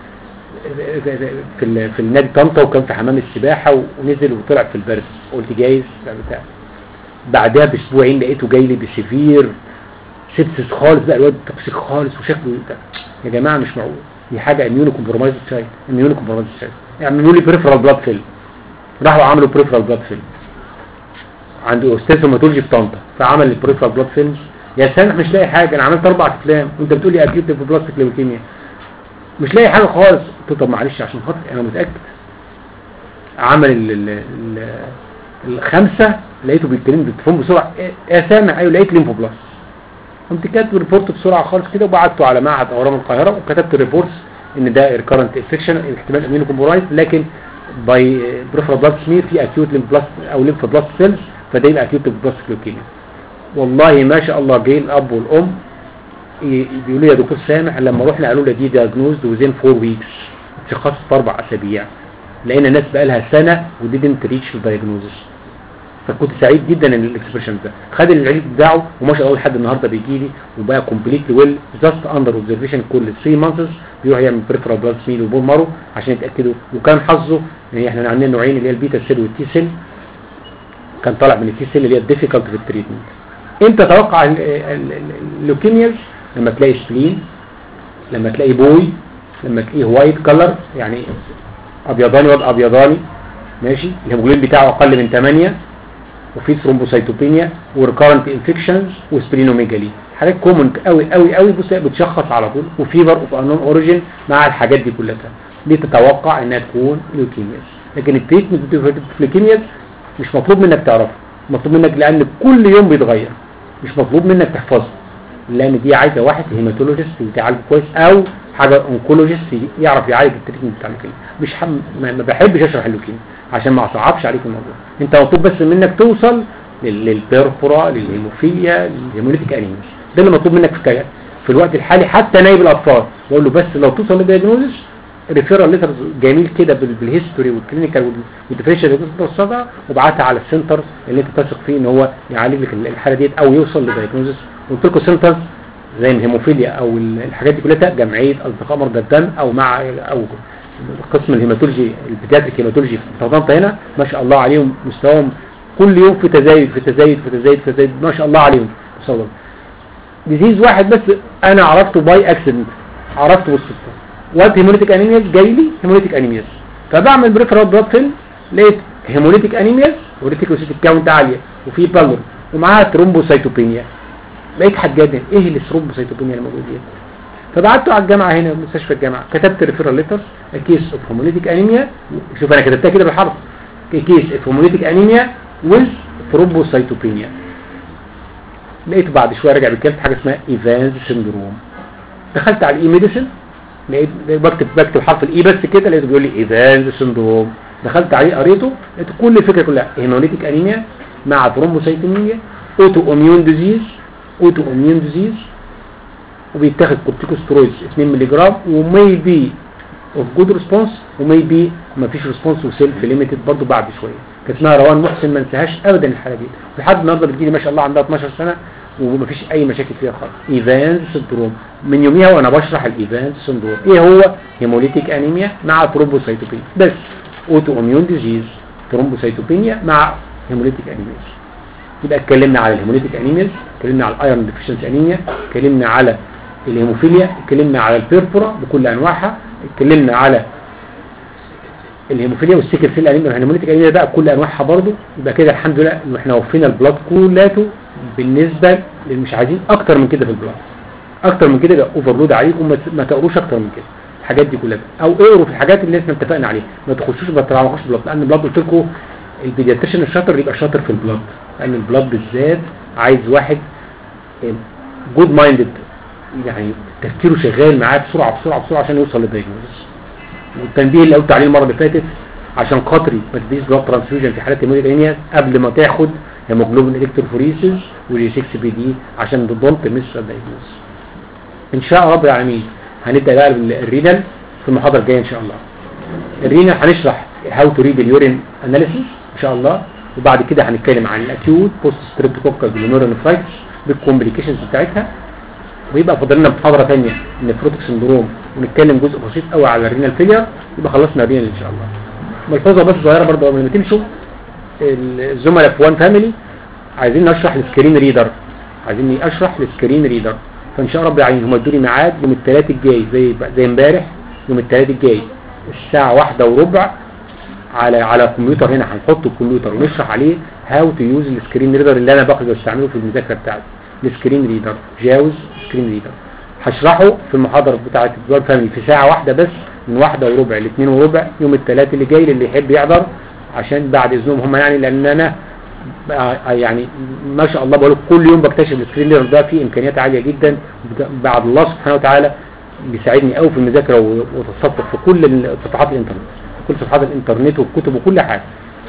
في ال في النادي طنطا وكان في حمام السباحه ونزل وطلع في البرد قلت جايز بتاع بعدها باسبوعين لقيته جاي لي بسيفير سيبسس خالص بقى الواد توكسيك خالص وشكله يا جماعه مش معقول دي حاجه اميونو كومبرومايز تشايلد اميونو كومبرومايز تشايلد يعملوا لي بريفرال بلاد فيلم راحوا عملوا بريفرال بلاد فيلم عنده استاذ هيماتولوجي في طنطا فعمل البريفرال بلاد فيلم يا سامح مش لاقي حاجه انا عملت اربع افلام وانت بتقول لي اكيد في بلاستيك ليوكيميا مش لاقي حاجه خالص قلت له طب معلش عشان خاطر انا متاكد عمل ال ال ال الخمسه لقيته بيتكلم بالتليفون بسرعه يا سامح ايوه لقيت ليمفوبلاست قمت كاتب ريبورت بسرعه خالص كده وبعته على معهد اورام القاهره وكتبت ريبورتس ان ده ريكارنت انفكشن احتمال امينو كومبرايز لكن باي بريفرال بلاد سمير في اكيوت ليمفبلاست او ليمفبلاست سيلز فده يبقى اكيوت ليمفبلاست لوكيميا والله ما شاء الله جه الاب والام بيقولوا لي يا دكتور سامح لما رحنا قالوا لي دي دياجنوزد وزين فور ويكس تشخصت في اربع اسابيع لقينا الناس بقى لها سنه وديدنت ريتش الدايجنوزس فكنت سعيد جدا ان الاكسبريشن ده خد العيد بتاعه وما شاء الله لحد النهارده بيجي لي وبقى كومبليتلي ويل جاست اندر اوبزرفيشن كل 3 مانثس بيروح يعمل بريفرال بلاد سميد وبون مارو عشان يتاكدوا وكان حظه ان احنا عندنا نوعين اللي هي البيتا سيل والتي سيل كان طالع من التي سيل اللي هي الديفيكالت في التريتمنت انت توقع ال- ال- ال- اللوكيمياز لما تلاقي سبلين لما تلاقي بوي لما تلاقيه وايت كلر يعني ابيضاني وضع ابيضاني ماشي الهيموجلوبين بتاعه اقل من 8 وفي ثرومبوسايتوبينيا وريكارنت انفكشنز وسبلينوميجالي حاجات كومن قوي قوي قوي بص هي بتشخص على طول وفيبر اوف انون اوريجين مع الحاجات دي كلها دي تتوقع انها تكون لوكيميا لكن التريتمنت في اللوكيميا مش مطلوب منك تعرفه مطلوب منك لان كل يوم بيتغير مش مطلوب منك تحفظه لان دي عايزه واحد هيماتولوجيست يتعالج كويس او حاجه اونكولوجيست يعرف يعالج التريتمنت بتاع اللوكيميا مش حم... ما ما بحبش اشرح اللوكيميا عشان ما اصعبش عليك الموضوع انت مطلوب بس منك توصل لل- للبيرفورا للهيموفيليا للهيموليتيك انيميا ده اللي مطلوب منك في كده في الوقت الحالي حتى نايب الاطفال بقول له بس لو توصل للدياجنوزس ريفيرال ليترز جميل كده بال- بالهيستوري والكلينيكال والديفرنشال والصدى وابعتها على السنتر اللي انت تثق فيه ان هو يعالج لك الحاله ديت او يوصل لدياجنوزس قلت لكم سنتر زي الهيموفيليا او ال- الحاجات دي كلها جمعيه اصدقاء مرضى الدم او مع او قسم الهيماتولوجي البيدياتريك هيماتولوجي في طنطا هنا ما شاء الله عليهم مستواهم كل يوم في تزايد في تزايد في تزايد في تزايد ما شاء الله عليهم ما شاء الله ديزيز واحد بس انا عرفته باي اكسيدنت عرفته بالصدفه وقت هيموليتيك انيمياز جاي لي هيموليتيك انيمياز فبعمل بريفرال بلاد فيل لقيت هيموليتيك انيمياز وريتيكوسيتيك كاونت عاليه وفي بالور ومعاها ترومبوسايتوبينيا لقيت حاجات ايه اللي الثرومبوسايتوبينيا اللي موجود دي فبعته على الجامعه هنا مستشفى الجامعه كتبت ريفيرال ليتر كيس اوف هيموليتيك انيميا شوف انا كتبتها كده بالحرف كيس اوف هيموليتيك انيميا ويز ثرومبوسايتوبينيا لقيته بعد شويه رجع بيتكلم في حاجه اسمها ايفانز سندروم دخلت على الاي ميديسن لقيت بكتب بكتب حرف الاي بس كده لقيته بيقول لي ايفانز سندروم دخلت عليه قريته لقيت كل الفكره كلها هيموليتيك انيميا مع ثرومبوسايتومينيا اوتو اميون ديزيز اوتو اميون ديزيز وبيتاخد كورتيكوسترويدز 2 مللي جرام ومي بي اوف جود ريسبونس ومي بي ما فيش ريسبونس وسيلف ليميتد برضه بعد شويه كانت اسمها روان محسن ما انساهاش ابدا الحاله دي لحد النهارده بتجيلي ما شاء الله عندها 12 سنه وما فيش اي مشاكل فيها خالص ايفانز سندروم من يوميها وانا بشرح الايفانز سندروم ايه هو هيموليتيك انيميا مع ثرومبوسايتوبينيا بس اوتو اميون ديزيز ثرومبوسايتوبينيا مع هيموليتيك انيميا يبقى اتكلمنا على الهيموليتيك انيميز اتكلمنا على الايرون ديفيشنسي انيميا اتكلمنا على الهيموفيليا اتكلمنا على البيرفورا بكل انواعها اتكلمنا على الهيموفيليا والسيكل سيل انيميا والهيموليتيك انيميا بقى بكل انواعها برضه يبقى كده الحمد لله ان احنا وفينا البلاد كولاته بالنسبه اللي مش عايزين اكتر من كده في البلاد اكتر من كده يبقى اوفرلود عليكم ما- ما تقروش اكتر من كده الحاجات دي كلها او اقروا في الحاجات اللي احنا اتفقنا عليها ما تخشوش ما تتعمقوش بلاد لان البلاد قلت لكم البيدياتريشن الشاطر يبقى شاطر في البلاد لان البلاد بالذات عايز واحد جود مايندد يعني تفكيره شغال معاه بسرعه بسرعه بسرعه عشان يوصل للدايجنوز والتنبيه اللي قلت عليه المره اللي فاتت عشان خاطري ما تديش بلاد ترانسفيوجن في حالات هيموليك انيميا قبل ما تاخد هيموجلوبين الكتروفوريسيس والري 6 بي دي عشان تضمن تمس الدايجنوز ان شاء الله رب العالمين هنبدا بقى بالرينال في المحاضره الجايه ان شاء الله الرينال هنشرح هاو تو ريد اليورين اناليسيس ان شاء الله وبعد كده هنتكلم عن الاكيوت بوست ستريبتوكوكال جلوميرونيفرايتس بالكومبليكيشنز بتاعتها ويبقى فاضل لنا محاضره ثانيه نفروتك سندروم ونتكلم جزء بسيط قوي على الرينال فيلير يبقى خلصنا الرينال ان شاء الله ملحوظه بس صغيره برضه قبل ما تمشوا الزملاء في وان فاميلي عايزين نشرح السكرين ريدر عايزين اشرح السكرين ريدر فان شاء الله رب العالمين هم ادوني ميعاد يوم الثلاث الجاي زي زي امبارح يوم الثلاث الجاي الساعه واحدة وربع على على الكمبيوتر هنا هنحط الكمبيوتر ونشرح عليه هاو تو يوز السكرين ريدر اللي انا باخده بستعمله في المذاكره بتاعتي السكرين ريدر جاوز سكرين ريدر هشرحه في المحاضره بتاعه الدول فاميلي في ساعه واحده بس من واحدة وربع لاثنين وربع يوم الثلاث اللي جاي للي يحب يحضر عشان بعد اذنهم هم يعني لان انا بقى- يعني ما شاء الله بقول كل يوم بكتشف السكرين ريدر ده فيه امكانيات عاليه جدا بعد الله سبحانه وتعالى بيساعدني قوي في المذاكره و- وتصفح في كل صفحات الانترنت في كل صفحات الانترنت والكتب وكل حاجه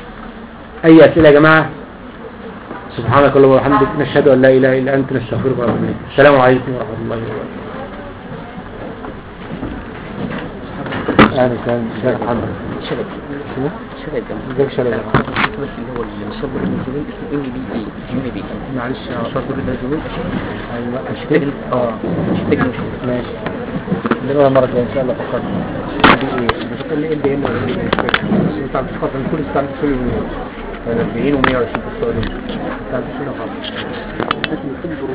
اي اسئله يا جماعه سبحانك اللهم وبحمدك نشهد ان لا اله الا انت نستغفرك ونتوب اليك السلام عليكم ورحمه الله وبركاته اهلا وسهلا ازيك يا محمد اسمه شغل الجنب زي شلل بس اللي هو المصدر النزولين اسمه ام بي اي ام بي معلش مصدر النزولين ايوه مش محتاج اه مش محتاج نشوف ماشي نبقى المرة الجاية إن شاء الله فكرنا دي إيه؟ مش كل إيه دي إيه ولا إيه مش فاكر بس أنت عم تفكر إن كل بتاع تشيل 40 و 120 تستخدم بتاع تشيل خالص اسمه سيلفر